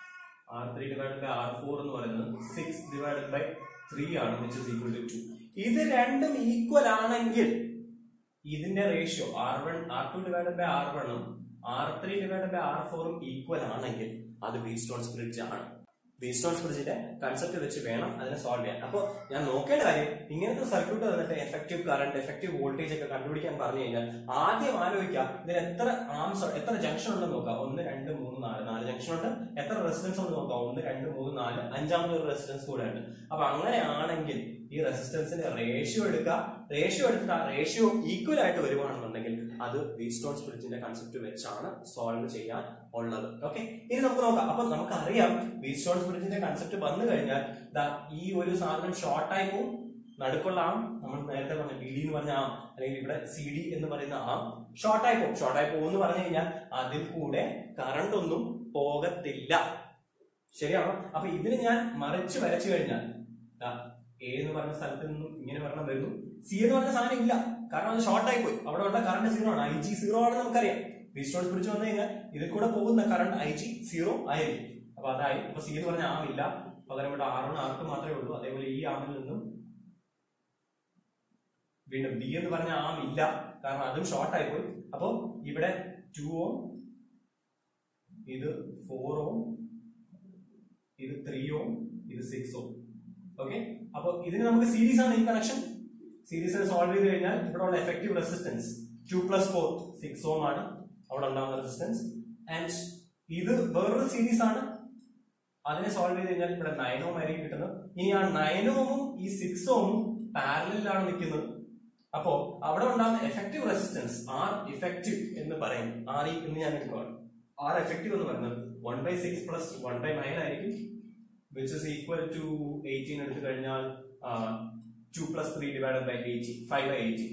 Speaker 1: R three divided by R four എന്ന് പറയുന്നത് six divided by three ആണ് which is equal to two ഇത് രണ്ടും ഈക്വൽ ആണെങ്കിൽ ഇതിന്റെ ratio R one R two divided by R വണ്ണും R three divided by R ഫോറും equal ആണെങ്കിൽ അത് വീസ്റ്റോൺസ് ബ്രിഡ്ജ് ആണ് വീസ്റ്റോൺസ് ബ്രിഡ്ജിന്റെ കൺസെപ്റ്റ് വെച്ച് വേണം അതിനെ സോൾവ് ചെയ്യാൻ അപ്പോൾ ഞാൻ നോക്കേണ്ട കാര്യം ഇങ്ങനത്തെ സർക്യൂട്ട് വന്നിട്ട് എഫക്റ്റീവ് കറണ്ട് എഫക്റ്റീവ് വോൾട്ടേജ് ഒക്കെ കണ്ടുപിടിക്കാൻ പറഞ്ഞു കഴിഞ്ഞാൽ ആദ്യം ആലോചിക്കുക ഇതിൽ എത്ര ആംസ് എത്ര ജംഗ്ഷൻ ഉണ്ടെന്ന് നോക്കാം ഒന്ന് രണ്ട് മൂന്ന് നാല് നാല് ജംഗ്ഷൻ ഉണ്ട് എത്ര റെസിസ്റ്റൻസ് ഉണ്ട് നോക്കാം ഒന്ന് രണ്ട് മൂന്ന് നാല് അഞ്ചാമത് ഒരു റെസിസ്റ്റൻസ് കൂടെ ഉണ്ട് അപ്പൊ അങ്ങനെയാണെങ്കിൽ ഈ റെസിസ്റ്റൻസിന്റെ റേഷ്യോ എടുക്കുക റേഷ്യോ എടുത്തിട്ട് ആ റേഷ്യോ ഈക്വൽ ആയിട്ട് വരുവാണെന്നുണ്ടെങ്കിൽ അത് വീസ്റ്റോൺസ് ബ്രിഡ്ജിന്റെ കൺസെപ്റ്റ് വെച്ചാണ് സോൾവ് ചെയ്യാൻ ഉള്ളത് ഓക്കെ ഇനി നമുക്ക് നോക്കാം അപ്പൊ നമുക്കറിയാം വീസ്റ്റോൺസ് ബ്രിഡ്ജിന്റെ കൺസെപ്റ്റ് വന്നു കഴിഞ്ഞാൽ ദാ ഈ ഒരു സാധനം ഷോർട്ട് ആയി പോകും നടുക്കുള്ള ആം നമ്മൾ നേരത്തെ പറഞ്ഞ ബി ഡി എന്ന് പറഞ്ഞ ആം അല്ലെങ്കിൽ ഇവിടെ സി ഡി എന്ന് പറയുന്ന ആം ഷോർട്ട് ആയി പോകും ഷോർട്ട് ആയി പോകും എന്ന് പറഞ്ഞു കഴിഞ്ഞാൽ അതിൽ കൂടെ കറണ്ട് ഒന്നും പോകത്തില്ല ശരിയാണോ അപ്പൊ ഇതിന് ഞാൻ മറിച്ച് വരച്ചു കഴിഞ്ഞാൽ ദാ എ എന്ന് പറഞ്ഞ സ്ഥലത്ത് നിന്നും ഇങ്ങനെ വരണം വരുന്നു സി എന്ന് പറഞ്ഞ സാധനം ഇല്ല കാരണം അത് ഷോർട്ട് ആയി പോയി അവിടെ ഉള്ള കറണ്ട് സീറോ ആണ് ഐ ജി സീറോ ആണെന്ന് നമുക്കറിയാം വിസ്റ്റോൺസ് പിടിച്ചു വന്നു കഴിഞ്ഞാൽ ഇതിൽ കൂടെ പോകുന്ന കറണ്ട് ഐ ജി സീറോ ആയിരിക്കും അപ്പൊ അതായി അപ്പൊ സി എന്ന് പറഞ്ഞ ആം ഇല്ല പകരം ഇവിടെ ആർ വൺ ആർ ടു മാത്രമേ ഉള്ളൂ അതേപോലെ ഈ ആമിൽ നിന്നും വീണ്ടും ബി എന്ന് പറഞ്ഞ ആം ഇല്ല കാരണം അതും ഷോർട്ട് ആയി പോയി അപ്പോ ഇവിടെ ടു ഓം ഇത് ഫോർ ഓം ഇത് ത്രീ ഓം ഇത് സിക്സ് ഓം ഓക്കെ അപ്പൊ ഇതിന് നമുക്ക് സീരീസ് ആണ് ഈ കണക്ഷൻ സീരീസിനെ സോൾവ് ചെയ്ത് കഴിഞ്ഞാൽ ഇവിടെ ഉള്ള effective resistance two plus four six ohm ആണ് അവിടെ ഉണ്ടാകുന്ന റെസിസ്റ്റൻസ് ആൻഡ് ഇത് വേറൊരു സീരീസ് ആണ് അതിനെ സോൾവ് ചെയ്ത് കഴിഞ്ഞാൽ ഇവിടെ നയൻ ഓം ആയിരിക്കും കിട്ടുന്നത് ഇനി ആ നയൻ ഓമും ഈ സിക്സ് ഓമും പാരലിലാണ് നിൽക്കുന്നത് അപ്പോ അവിടെ ഉണ്ടാകുന്ന എഫക്റ്റീവ് റെസിസ്റ്റൻസ് ആർ ഇഫക്റ്റീവ് എന്ന് പറയും ആർ ഇ എന്ന് ഞാൻ എടുക്കുകയാണ് ആർ എഫക്റ്റീവ് എന്ന് പറയുന്നത് one by six plus one by nine ആയിരിക്കും which is equal to eighteen എടുത്തു കഴിഞ്ഞാൽ two plus three divide by eighteen five by eighteen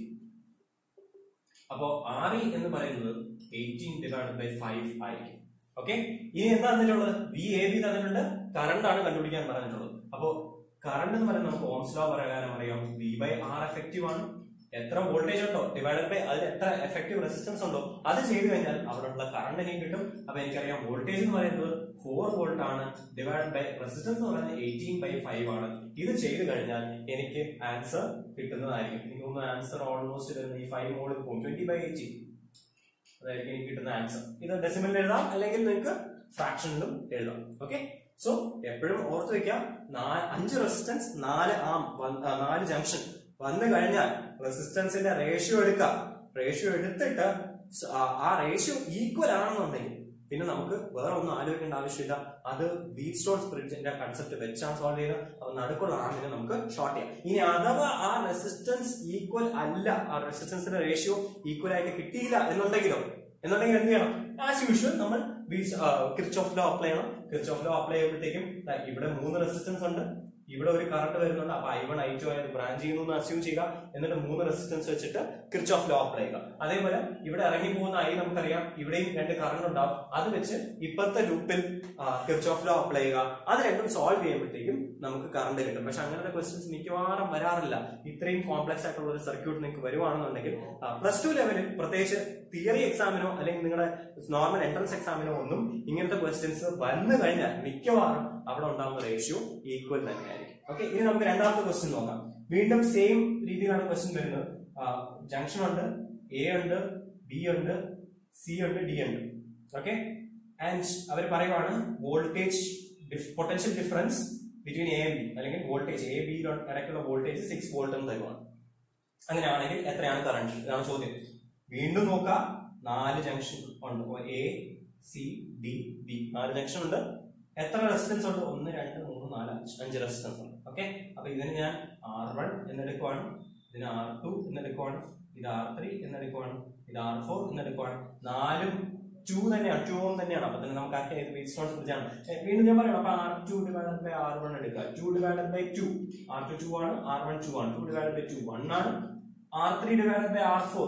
Speaker 1: അപ്പോ ആർ ഇ എന്ന് പറയുന്നത് എയ്റ്റീൻ ഡിവൈഡ് ബൈ ഫൈവ് ആയിരിക്കും ഓക്കെ ഇനി എന്താ തന്നിട്ടുള്ളത് വി എ ബി തന്നിട്ടുണ്ട് കറണ്ട് ആണ് കണ്ടുപിടിക്കാൻ പറഞ്ഞിട്ടുള്ളത് അപ്പോ കറണ്ട് എന്ന് പറയുന്നത് നമുക്ക് ഓംസ് ലോ പ്രകാരം അറിയാം വി ബൈ ആർ എഫക്റ്റീവ് ആണ് എത്ര വോൾട്ടേജ് ഉണ്ടോ ഡിവൈഡഡ് ബൈ അതിൽ എത്ര എഫക്റ്റീവ് റെസിസ്റ്റൻസ് ഉണ്ടോ അത് ചെയ്തു കഴിഞ്ഞാൽ അവിടെയുള്ള കറണ്ട് എനിക്ക് കിട്ടും അപ്പൊ എനിക്കറിയാം വോൾട്ടേജ് എന്ന് പറയുന്നത് ഫോർ വോൾട്ട് ആണ് ഡിവൈഡ് ബൈ റെസിസ്റ്റൻസ് എന്ന് പറയുന്നത് എയ്റ്റീൻ ബൈ ഫൈവ് ആണ് ഇത് ചെയ്തു കഴിഞ്ഞാൽ എനിക്ക് ആൻസർ കിട്ടുന്നതായിരിക്കും എനിക്ക് തോന്നുന്നു ആൻസർ ഓൾമോസ്റ്റ് വരുന്നത് ഈ ഫൈവ് മോളിൽ പോകും ട്വന്റി ബൈ എയ്റ്റീൻ അതായിരിക്കും എനിക്ക് കിട്ടുന്ന ആൻസർ ഇത് ഡെസിമലിൽ എഴുതാം അല്ലെങ്കിൽ നിങ്ങൾക്ക് ഫ്രാക്ഷനിലും എഴുതാം ഓക്കെ സോ എപ്പോഴും ഓർത്ത് വെക്കാം നാ- അഞ്ച് റെസിസ്റ്റൻസ് നാല് ആം വന്ന്- ആ, നാല് ജംഗ്ഷൻ വന്നു കഴിഞ്ഞാൽ റെസിസ്റ്റൻസിന്റെ റേഷ്യോ എടുക്കാം റേഷ്യോ എടുത്തിട്ട് സ- ആ- ആ റേഷ്യോ ഈക്വൽ ആണെന്നുണ്ടെങ്കിൽ പിന്നെ നമുക്ക് വേറെ ഒന്നും ആലോചിക്കേണ്ട ആവശ്യമില്ല അത് ബീറ്റ് സ്റ്റോൺസ് ബ്രിഡ്ജിന്റെ കൺസെപ്റ്റ് വെച്ചാണ് സോൾവ് ചെയ്ത് അപ്പൊ നടുക്കുള്ള ആമിനെ നമുക്ക് ഷോർട്ട് ചെയ്യാം ഇനി അഥവാ ആ റെസിസ്റ്റൻസ് ഈക്വൽ അല്ല ആ റെസിസ്റ്റൻസിന്റെ റേഷ്യോ ഈക്വൽ ആയിട്ട് കിട്ടിയില്ല എന്നുണ്ടെങ്കിലോ എന്നുണ്ടെങ്കിൽ എന്ത് ചെയ്യണം ആസ് യൂഷ്വൽ നമ്മൾ കിർച്ചോഫ് ലോ അപ്ലൈ ചെയ്യണം കിർച്ചോഫ് ലോ അപ്ലൈ ചെയ്യുമ്പോഴത്തേക്കും ദാ ഇവിടെ മൂന്ന് റെസിസ്റ്റൻസ് ഉണ്ട് ഇവിടെ ഒരു കറണ്ട് വരുന്നുണ്ട് അപ്പൊ ഐ വൺ ഐ ടു ആയിട്ട് ബ്രാഞ്ച് ചെയ്യുന്നു എന്ന് അസ്യൂം ചെയ്യുക എന്നിട്ട് മൂന്ന് റെസിസ്റ്റൻസ് വെച്ചിട്ട് കിർച്ചോഫ് ലോ അപ്ലൈ ചെയ്യുക അതേപോലെ ഇവിടെ ഇറങ്ങി പോകുന്ന ഐ നമുക്കറിയാം ഇവിടെയും രണ്ട് കറണ്ട് ഉണ്ടാവും അത് വെച്ച് ഇപ്പോഴത്തെ ലൂപ്പിൽ കിർച്ചോഫ് ലോ അപ്ലൈ ചെയ്യുക അത് രണ്ടും സോൾവ് ചെയ്യുമ്പോഴത്തേക്കും നമുക്ക് കറണ്ട് കിട്ടും പക്ഷെ അങ്ങനത്തെ ക്വസ്റ്റ്യൻസ് മിക്കവാറും വരാറില്ല ഇത്രയും കോംപ്ലക്സ് ആയിട്ടുള്ള ഒരു സർക്യൂട്ട് നിങ്ങൾക്ക് വരുവാണെന്നുണ്ടെങ്കിൽ പ്ലസ് ടു ലെവലിൽ പ്രത്യേകിച്ച് തിയറി എക്സാമിനോ അല്ലെങ്കിൽ നിങ്ങളുടെ നോർമൽ എൻട്രൻസ് എക്സാമിനോ ഒന്നും ഇങ്ങനത്തെ ക്വസ്റ്റ്യൻസ് വന്നു കഴിഞ്ഞാൽ മിക്കവാറും അവിടെ ഉണ്ടാകുന്ന റേഷ്യോ ഈക്വൽ തന്നെയായിരിക്കും ഓക്കെ ഇനി നമുക്ക് രണ്ടാമത്തെ ക്വസ്റ്റ്യൻ നോക്കാം വീണ്ടും സെയിം രീതിയിലാണ് ക്വസ്റ്റ്യൻ വരുന്നത് ജംഗ്ഷൻ ഉണ്ട് എ ഉണ്ട് ബി ഉണ്ട് സി ഉണ്ട് ഡി ഉണ്ട് ഓക്കെ ആൻഡ് അവർ പറയുവാണ് voltage potential difference between A B അല്ലെങ്കിൽ വോൾട്ടേജ് എ ബി ഇടയ്ക്കുള്ള വോൾട്ടേജ് സിക്സ് വോൾട്ട് എന്ന് തരുവാണ് അങ്ങനെയാണെങ്കിൽ എത്രയാണ് കറണ്ട് ഇതാണ് ചോദ്യം വീണ്ടും നോക്കാം നാല് ജംഗ്ഷൻ ഉണ്ട് എ സി ഡി ബി നാല് ജംഗ്ഷൻ ഉണ്ട് എത്ര റെസിസ്റ്റൻസ് ഉണ്ട് ഒന്ന് രണ്ട് മൂന്ന് നാല് അഞ്ച് അഞ്ച് റെസിസ്റ്റൻസ് ഉണ്ട് ഓക്കെ അപ്പൊ ഇതിന് ഞാൻ ആർ വൺ എന്നെടുക്കുവാണ് ഇതിന് ആർ ടു എന്നെടുക്കുവാണ് ഇത് ആർ ത്രീ എന്നെടുക്കുവാണ് ഇത് ആർ ഫോർ എന്നെടുക്കുവാണ് നാലും ടു തന്നെയാണ് ടു ഓം തന്നെയാണ് അപ്പൊ തന്നെ നമുക്ക് ആക്കിയ ബേസ് സ്റ്റോൺസ് കുറിച്ചാണ് വീണ്ടും ഞാൻ പറയാം അപ്പൊ R two divided by R one എടുക്കുക two divided by two R two two ആണ് ആർ വൺ ടു ആണ് two divided by two one ആണ് R three divided by R four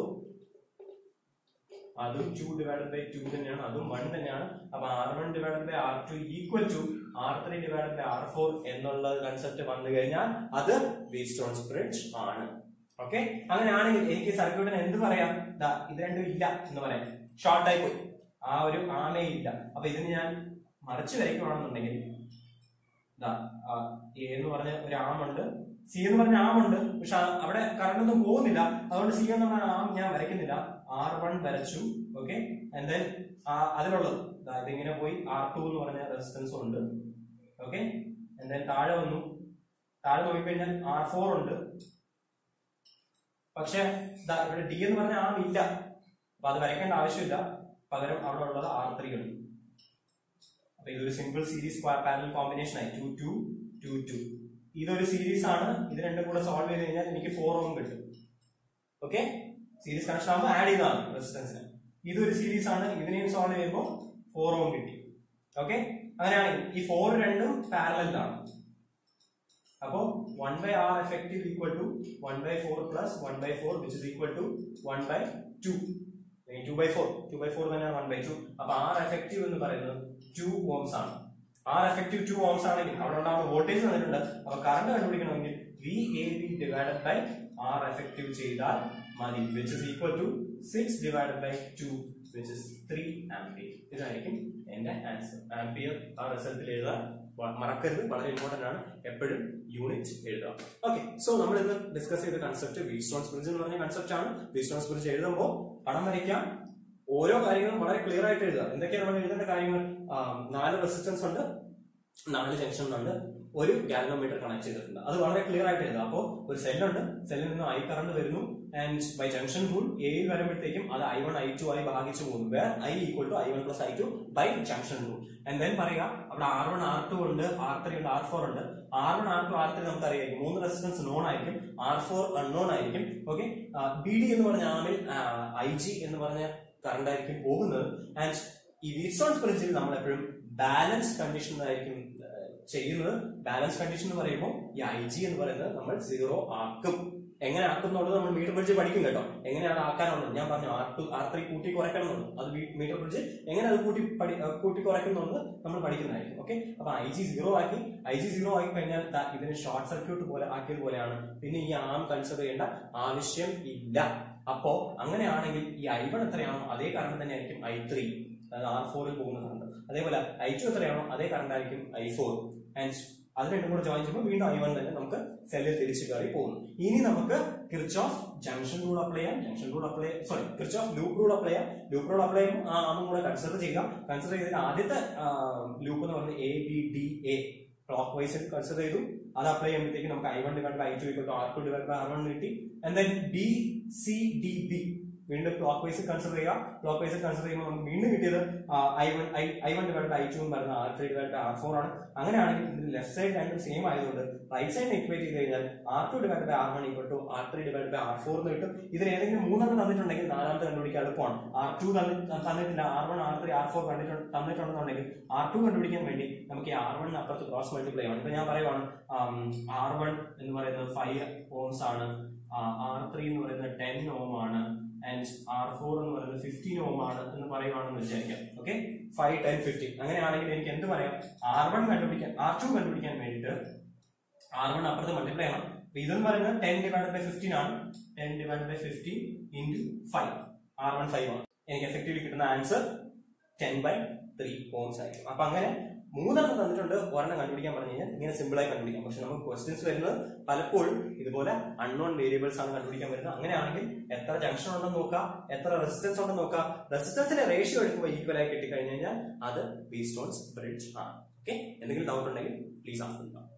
Speaker 1: അതും ടു ഡിവൈഡഡ് ബൈ ടു തന്നെയാണ് അതും one തന്നെയാണ് അപ്പൊ R one divided by R two equal to R three divided by R four എന്നുള്ള concept വന്നു കഴിഞ്ഞാൽ അത് വീസ്റ്റോൺസ് ബ്രിഡ്ജ് ആണ് ഓക്കെ അങ്ങനെയാണെങ്കിൽ എനിക്ക് സർക്യൂട്ടിന് എന്ത് പറയാം ദാ ഇത് രണ്ടും ഇല്ല എന്ന് പറയാം ഷോർട്ട് ആയി പോയി ആ ഒരു ആമേ ഇല്ല അപ്പൊ ഇതിന് ഞാൻ മറിച്ച് വരയ്ക്കുകയാണെന്നുണ്ടെങ്കിൽ ദാ, ആ, A എന്ന് പറഞ്ഞ ഒരു ആമുണ്ട് സി എന്ന് പറഞ്ഞ ആമുണ്ട് പക്ഷെ ആ- അവിടെ കറണ്ട് ഒന്നും പോകുന്നില്ല അതുകൊണ്ട് സി എന്ന് പറഞ്ഞ ആം ഞാൻ വരയ്ക്കുന്നില്ല ആർ വൺ വരച്ചു ഓക്കെ ആൻഡ് ദെൻ അതിലുള്ളത് ദാ ഇതിങ്ങനെ പോയി ആർ ടു എന്ന് പറഞ്ഞ റെസിസ്റ്റൻസും ഉണ്ട് ഓക്കെ ആൻഡ് ദെൻ താഴെ വന്നു താഴെ നോക്കിക്കഴിഞ്ഞാൽ ആർ ഫോർ ഉണ്ട് പക്ഷെ ദാ ഇവിടെ ഡി എന്ന് പറഞ്ഞ ആം ഇല്ല അപ്പൊ അത് വരയ്ക്കേണ്ട ആവശ്യമില്ല പകരം അവിടെ ഉള്ളത് ആർ ത്രീ ഉണ്ട് അപ്പൊ ഇതൊരു സിമ്പിൾ സീരീസ് പാരലൽ കോമ്പിനേഷൻ ആയി ടു ടു ടു ടു ഇതൊരു സീരീസ് ആണ് ഇത് രണ്ടും കൂടെ സോൾവ് ചെയ്ത് കഴിഞ്ഞാൽ എനിക്ക് ഫോർ ഓം കിട്ടും ഓക്കെ സീരീസ് കണക്ഷൻ ആകുമ്പോൾ ആഡ് ചെയ്തതാണ് റെസിസ്റ്റൻസിന് ഇതൊരു സീരീസ് ആണ് ഇതിനെയും സോൾവ് ചെയ്യുമ്പോൾ ഫോർ ഓം കിട്ടി ഓക്കെ അങ്ങനെയാണെങ്കിൽ ഈ ഫോർ രണ്ടും പാരലലാണ് അപ്പോ one by R effective equal to one by four plus one by four which is equal to one by two two by four two by four തന്നെയാണ് one by two അപ്പൊ R effective എന്ന് പറയുന്നത് two ohms ആണ് R effective two ohms ആണെങ്കിൽ അവിടെ ഉണ്ടാകുന്ന voltage തന്നിട്ടുണ്ട് അപ്പൊ കറണ്ട് കണ്ടുപിടിക്കണമെങ്കിൽ V A B divided by R effective ചെയ്താൽ മതി which is equal to six divided by to which is three ampere ഇതായിരിക്കും എന്റെ ആൻസർ ആംപിയർ ആ റിസൾട്ടിൽ എഴുതാൻ വ- മറക്കരുത് വളരെ ഇമ്പോർട്ടന്റ് ആണ് എപ്പോഴും യൂണിറ്റ് എഴുതുക ഓക്കെ സോ നമ്മൾ ഇന്ന് ഡിസ്കസ് ചെയ്ത കൺസെപ്റ്റ് വീസ്റ്റോൺസ് ബ്രിഡ്ജ് എന്ന് പറഞ്ഞ കൺസെപ്റ്റ് ആണ് വീസ്റ്റോൺസ് ബ്രിഡ്ജ് എഴുതുമ്പോൾ പടം വരയ്ക്കാം ഓരോ കാര്യങ്ങളും വളരെ ക്ലിയർ ആയിട്ട് എഴുതുക എന്തൊക്കെയാണ് നമ്മൾ എഴുതേണ്ട കാര്യങ്ങൾ ആ, നാല് റെസിസ്റ്റൻസ് ഉണ്ട് നാല് ജംഗ്ഷൻ ഉണ്ട് ഒരു ഗാലനോമീറ്റർ കണക്ട് ചെയ്തിട്ടുണ്ട് അത് വളരെ ക്ലിയർ ആയിട്ട് എഴുതുക അപ്പോൾ ഒരു സെല്ലുണ്ട് സെല്ലിൽ നിന്ന് ഐ കറണ്ട് വരുന്നു ആൻഡ് ബൈ ജംഗ്ഷൻ റൂൾ എയിൽ വരുമ്പോഴത്തേക്കും അത് ഐ വൺ ഐ ടു ആയി ഭാഗിച്ചു പോകുന്നു where I equal to I one plus I two by junction rule and then പറയുക അവിടെ ആർ വൺ ആർ ടു ഉണ്ട് ആർ ത്രീ ഉണ്ട് ആർ ഫോർ ഉണ്ട് R one R two R three നമുക്ക് അറിയാം മൂന്ന് റെസിസ്റ്റൻസ് നോൺ ആയിരിക്കും ആർ ഫോർ അൺനോൺ ആയിരിക്കും ഓക്കെ ബി ഡി എന്ന് പറഞ്ഞ ആമിൽ ഐ ജി എന്ന് പറഞ്ഞ കറണ്ട് ആയിരിക്കും പോകുന്നത് ആൻഡ് ഈ വീസ്റ്റോൺസ് പ്രിൻസിൽ നമ്മൾ എപ്പോഴും ബാലൻസ് കണ്ടീഷനിലായിരിക്കും ചെയ്യുന്നത് ബാലൻസ് കണ്ടീഷൻ എന്ന് പറയുമ്പോൾ ഈ ഐ ജി എന്ന് പറയുന്നത് നമ്മൾ സീറോ ആക്കും എങ്ങനെ ആക്കും എന്നുള്ളത് നമ്മൾ മീറ്റർ ബ്രിഡ്ജ് പഠിക്കും കേട്ടോ എങ്ങനെയാണ് ആക്കാനുള്ളത് ഞാൻ പറഞ്ഞു ആർ ടു ആർ ത്രീ കൂട്ടി കുറയ്ക്കണം എന്നുള്ളത് അത് മീറ്റർ ബ്രിഡ്ജ് എങ്ങനെ അത് കൂട്ടി പഠി ആ, കൂട്ടി കുറയ്ക്കുന്നുള്ളത് നമ്മൾ പഠിക്കുന്നതായിരിക്കും ഓക്കെ അപ്പൊ ഐ ജി സീറോ ആക്കി ഐ ജി സീറോ ആക്കി കഴിഞ്ഞാൽ ദാ ഇതിന് ഷോർട്ട് സർക്യൂട്ട് പോലെ ആക്കിയത് പോലെയാണ് പിന്നെ ഈ ആം കൺസിഡർ ചെയ്യേണ്ട ആവശ്യം ഇല്ല അപ്പോ അങ്ങനെയാണെങ്കിൽ ഈ ഐ വൺ എത്രയാണോ അതേ കറണ്ട് തന്നെ ആയിരിക്കും ഐ ത്രീ അതായത് ആർ ഫോറിൽ പോകുന്ന കറണ്ട് അതേപോലെ ഐ ടു എത്രയാണോ അതേ കറണ്ട് ആയിരിക്കും ഐ ഫോർ ആൻഡ് അത് രണ്ടും കൂടെ ജോയിൻ ചെയ്യുമ്പോൾ വീണ്ടും ഐ വൺ തന്നെ നമുക്ക് സെല്ലിൽ തിരിച്ചു കയറി പോകുന്നു ഇനി നമുക്ക് കിർച്ചോഫ് ജംഗ്ഷൻ റൂൾ അപ്ലൈ ചെയ്യാം junction rule apply sorry Kirchhoff loop rule apply ചെയ്യാം ലൂപ്പ് റൂൾ അപ്ലൈ ചെയ്യുമ്പോൾ ആ ആമും കൂടെ കൺസിഡർ ചെയ്യുക കൺസിഡർ ചെയ്തിട്ട് ആദ്യത്തെ ലൂപ്പ് എന്ന് പറയുന്നത് A B D A clockwise consider ചെയ്തു അത് അപ്ലൈ ചെയ്യുമ്പോഴത്തേക്ക് നമുക്ക് I one divide by I two equal to R two divide by R one കിട്ടി and then B C D B വീണ്ടും ക്ലോക്ക് വൈസ് കൺസിഡർ ചെയ്യുക clockwise consider ചെയ്യുമ്പോൾ നമുക്ക് വീണ്ടും കിട്ടിയത് I one I I one divide by I two എന്ന് പറയുന്നത് R three divide by R four ആണ് അങ്ങനെയാണെങ്കിൽ ഇതിന്റെ ലെഫ്റ്റ് സൈഡ് രണ്ടും സെയിം ആയതുകൊണ്ട് റൈറ്റ് സൈഡ് ഇക്വേറ്റ് ചെയ്ത് കഴിഞ്ഞാൽ R two divide by R one equal to R three divide by R four എന്ന് കിട്ടും ഇതിൽ ഏതെങ്കിലും മൂന്നെണ്ണം തന്നിട്ടുണ്ടെങ്കിൽ നാലാമത്തെ കണ്ടുപിടിക്കാൻ എളുപ്പമാണ് ആർ ടു തന്നിട്ടില്ല R one R three R four തന്നിട്ടുണ്ടെന്നുണ്ടെങ്കിൽ ആർ ടു കണ്ടുപിടിക്കാൻ വേണ്ടി നമുക്ക് ഈ ആർ വൺ അപ്പുറത്ത് ക്രോസ് മൾട്ടിപ്ലൈ ആണ് ഇപ്പൊ ഞാൻ പറയുവാണ് ആർ വൺ എന്ന് പറയുന്നത് ഫൈവ് ഓംസ് ആണ് ആർ ത്രീ എന്ന് പറയുന്നത് ടെൻ ഓം ആണ് ആൻഡ് ആർ ഫോർ എന്ന് പറയുന്നത് ഫിഫ്റ്റീൻ ഓം ആണ് എന്ന് പറയുവാണെന്ന് വിചാരിക്കാം ഓക്കെ ഫൈവ് ടെൻ ഫിഫ്റ്റീൻ അങ്ങനെയാണെങ്കിൽ എനിക്ക് എന്ത് പറയാം ആർ വൺ കണ്ടുപിടിക്കാൻ ആർ ടു കണ്ടുപിടിക്കാൻ വേണ്ടിയിട്ട് ആർ വൺ അപ്പുറത്ത് മൾട്ടിപ്ലൈ ചെയ്യണം അപ്പൊ ഇതെന്ന് പറയുന്നത് ടെൻ ഡിവൈഡ് ബൈ ഫിഫ്റ്റീൻ ആണ് ten divide by fifteen into five R one five ആണ് എനിക്ക് എഫക്റ്റീവ്ലി കിട്ടുന്ന answer ten by three ohms ആയിരിക്കും അപ്പൊ അങ്ങനെ മൂന്നെണ്ണം തന്നിട്ടുണ്ട് ഒരെണ്ണം കണ്ടുപിടിക്കാൻ പറഞ്ഞു കഴിഞ്ഞാൽ ഇങ്ങനെ സിമ്പിൾ ആയി കണ്ടുപിടിക്കാം പക്ഷെ നമുക്ക് ക്വസ്റ്റ്യൻസ് വരുന്നത് പലപ്പോഴും ഇതുപോലെ അൺനോൺ വേരിയബിൾസ് ആണ് കണ്ടുപിടിക്കാൻ വരുന്നത് അങ്ങനെയാണെങ്കിൽ എത്ര ജംഗ്ഷൻ ഉണ്ടെന്ന് നോക്കാം എത്ര റെസിസ്റ്റൻസ് ഉണ്ടെന്ന് നോക്കാം റെസിസ്റ്റൻസിന്റെ റേഷ്യോ എടുക്കുമ്പോൾ ഈക്വൽ ആയി കിട്ടിക്കഴിഞ്ഞ് കഴിഞ്ഞാൽ അത് ബി സ്റ്റോൺസ് ബ്രിഡ്ജ് ആണ് ഓക്കെ എന്തെങ്കിലും ഡൗട്ട് ഉണ്ടെങ്കിൽ പ്ലീസ് ആസ്ക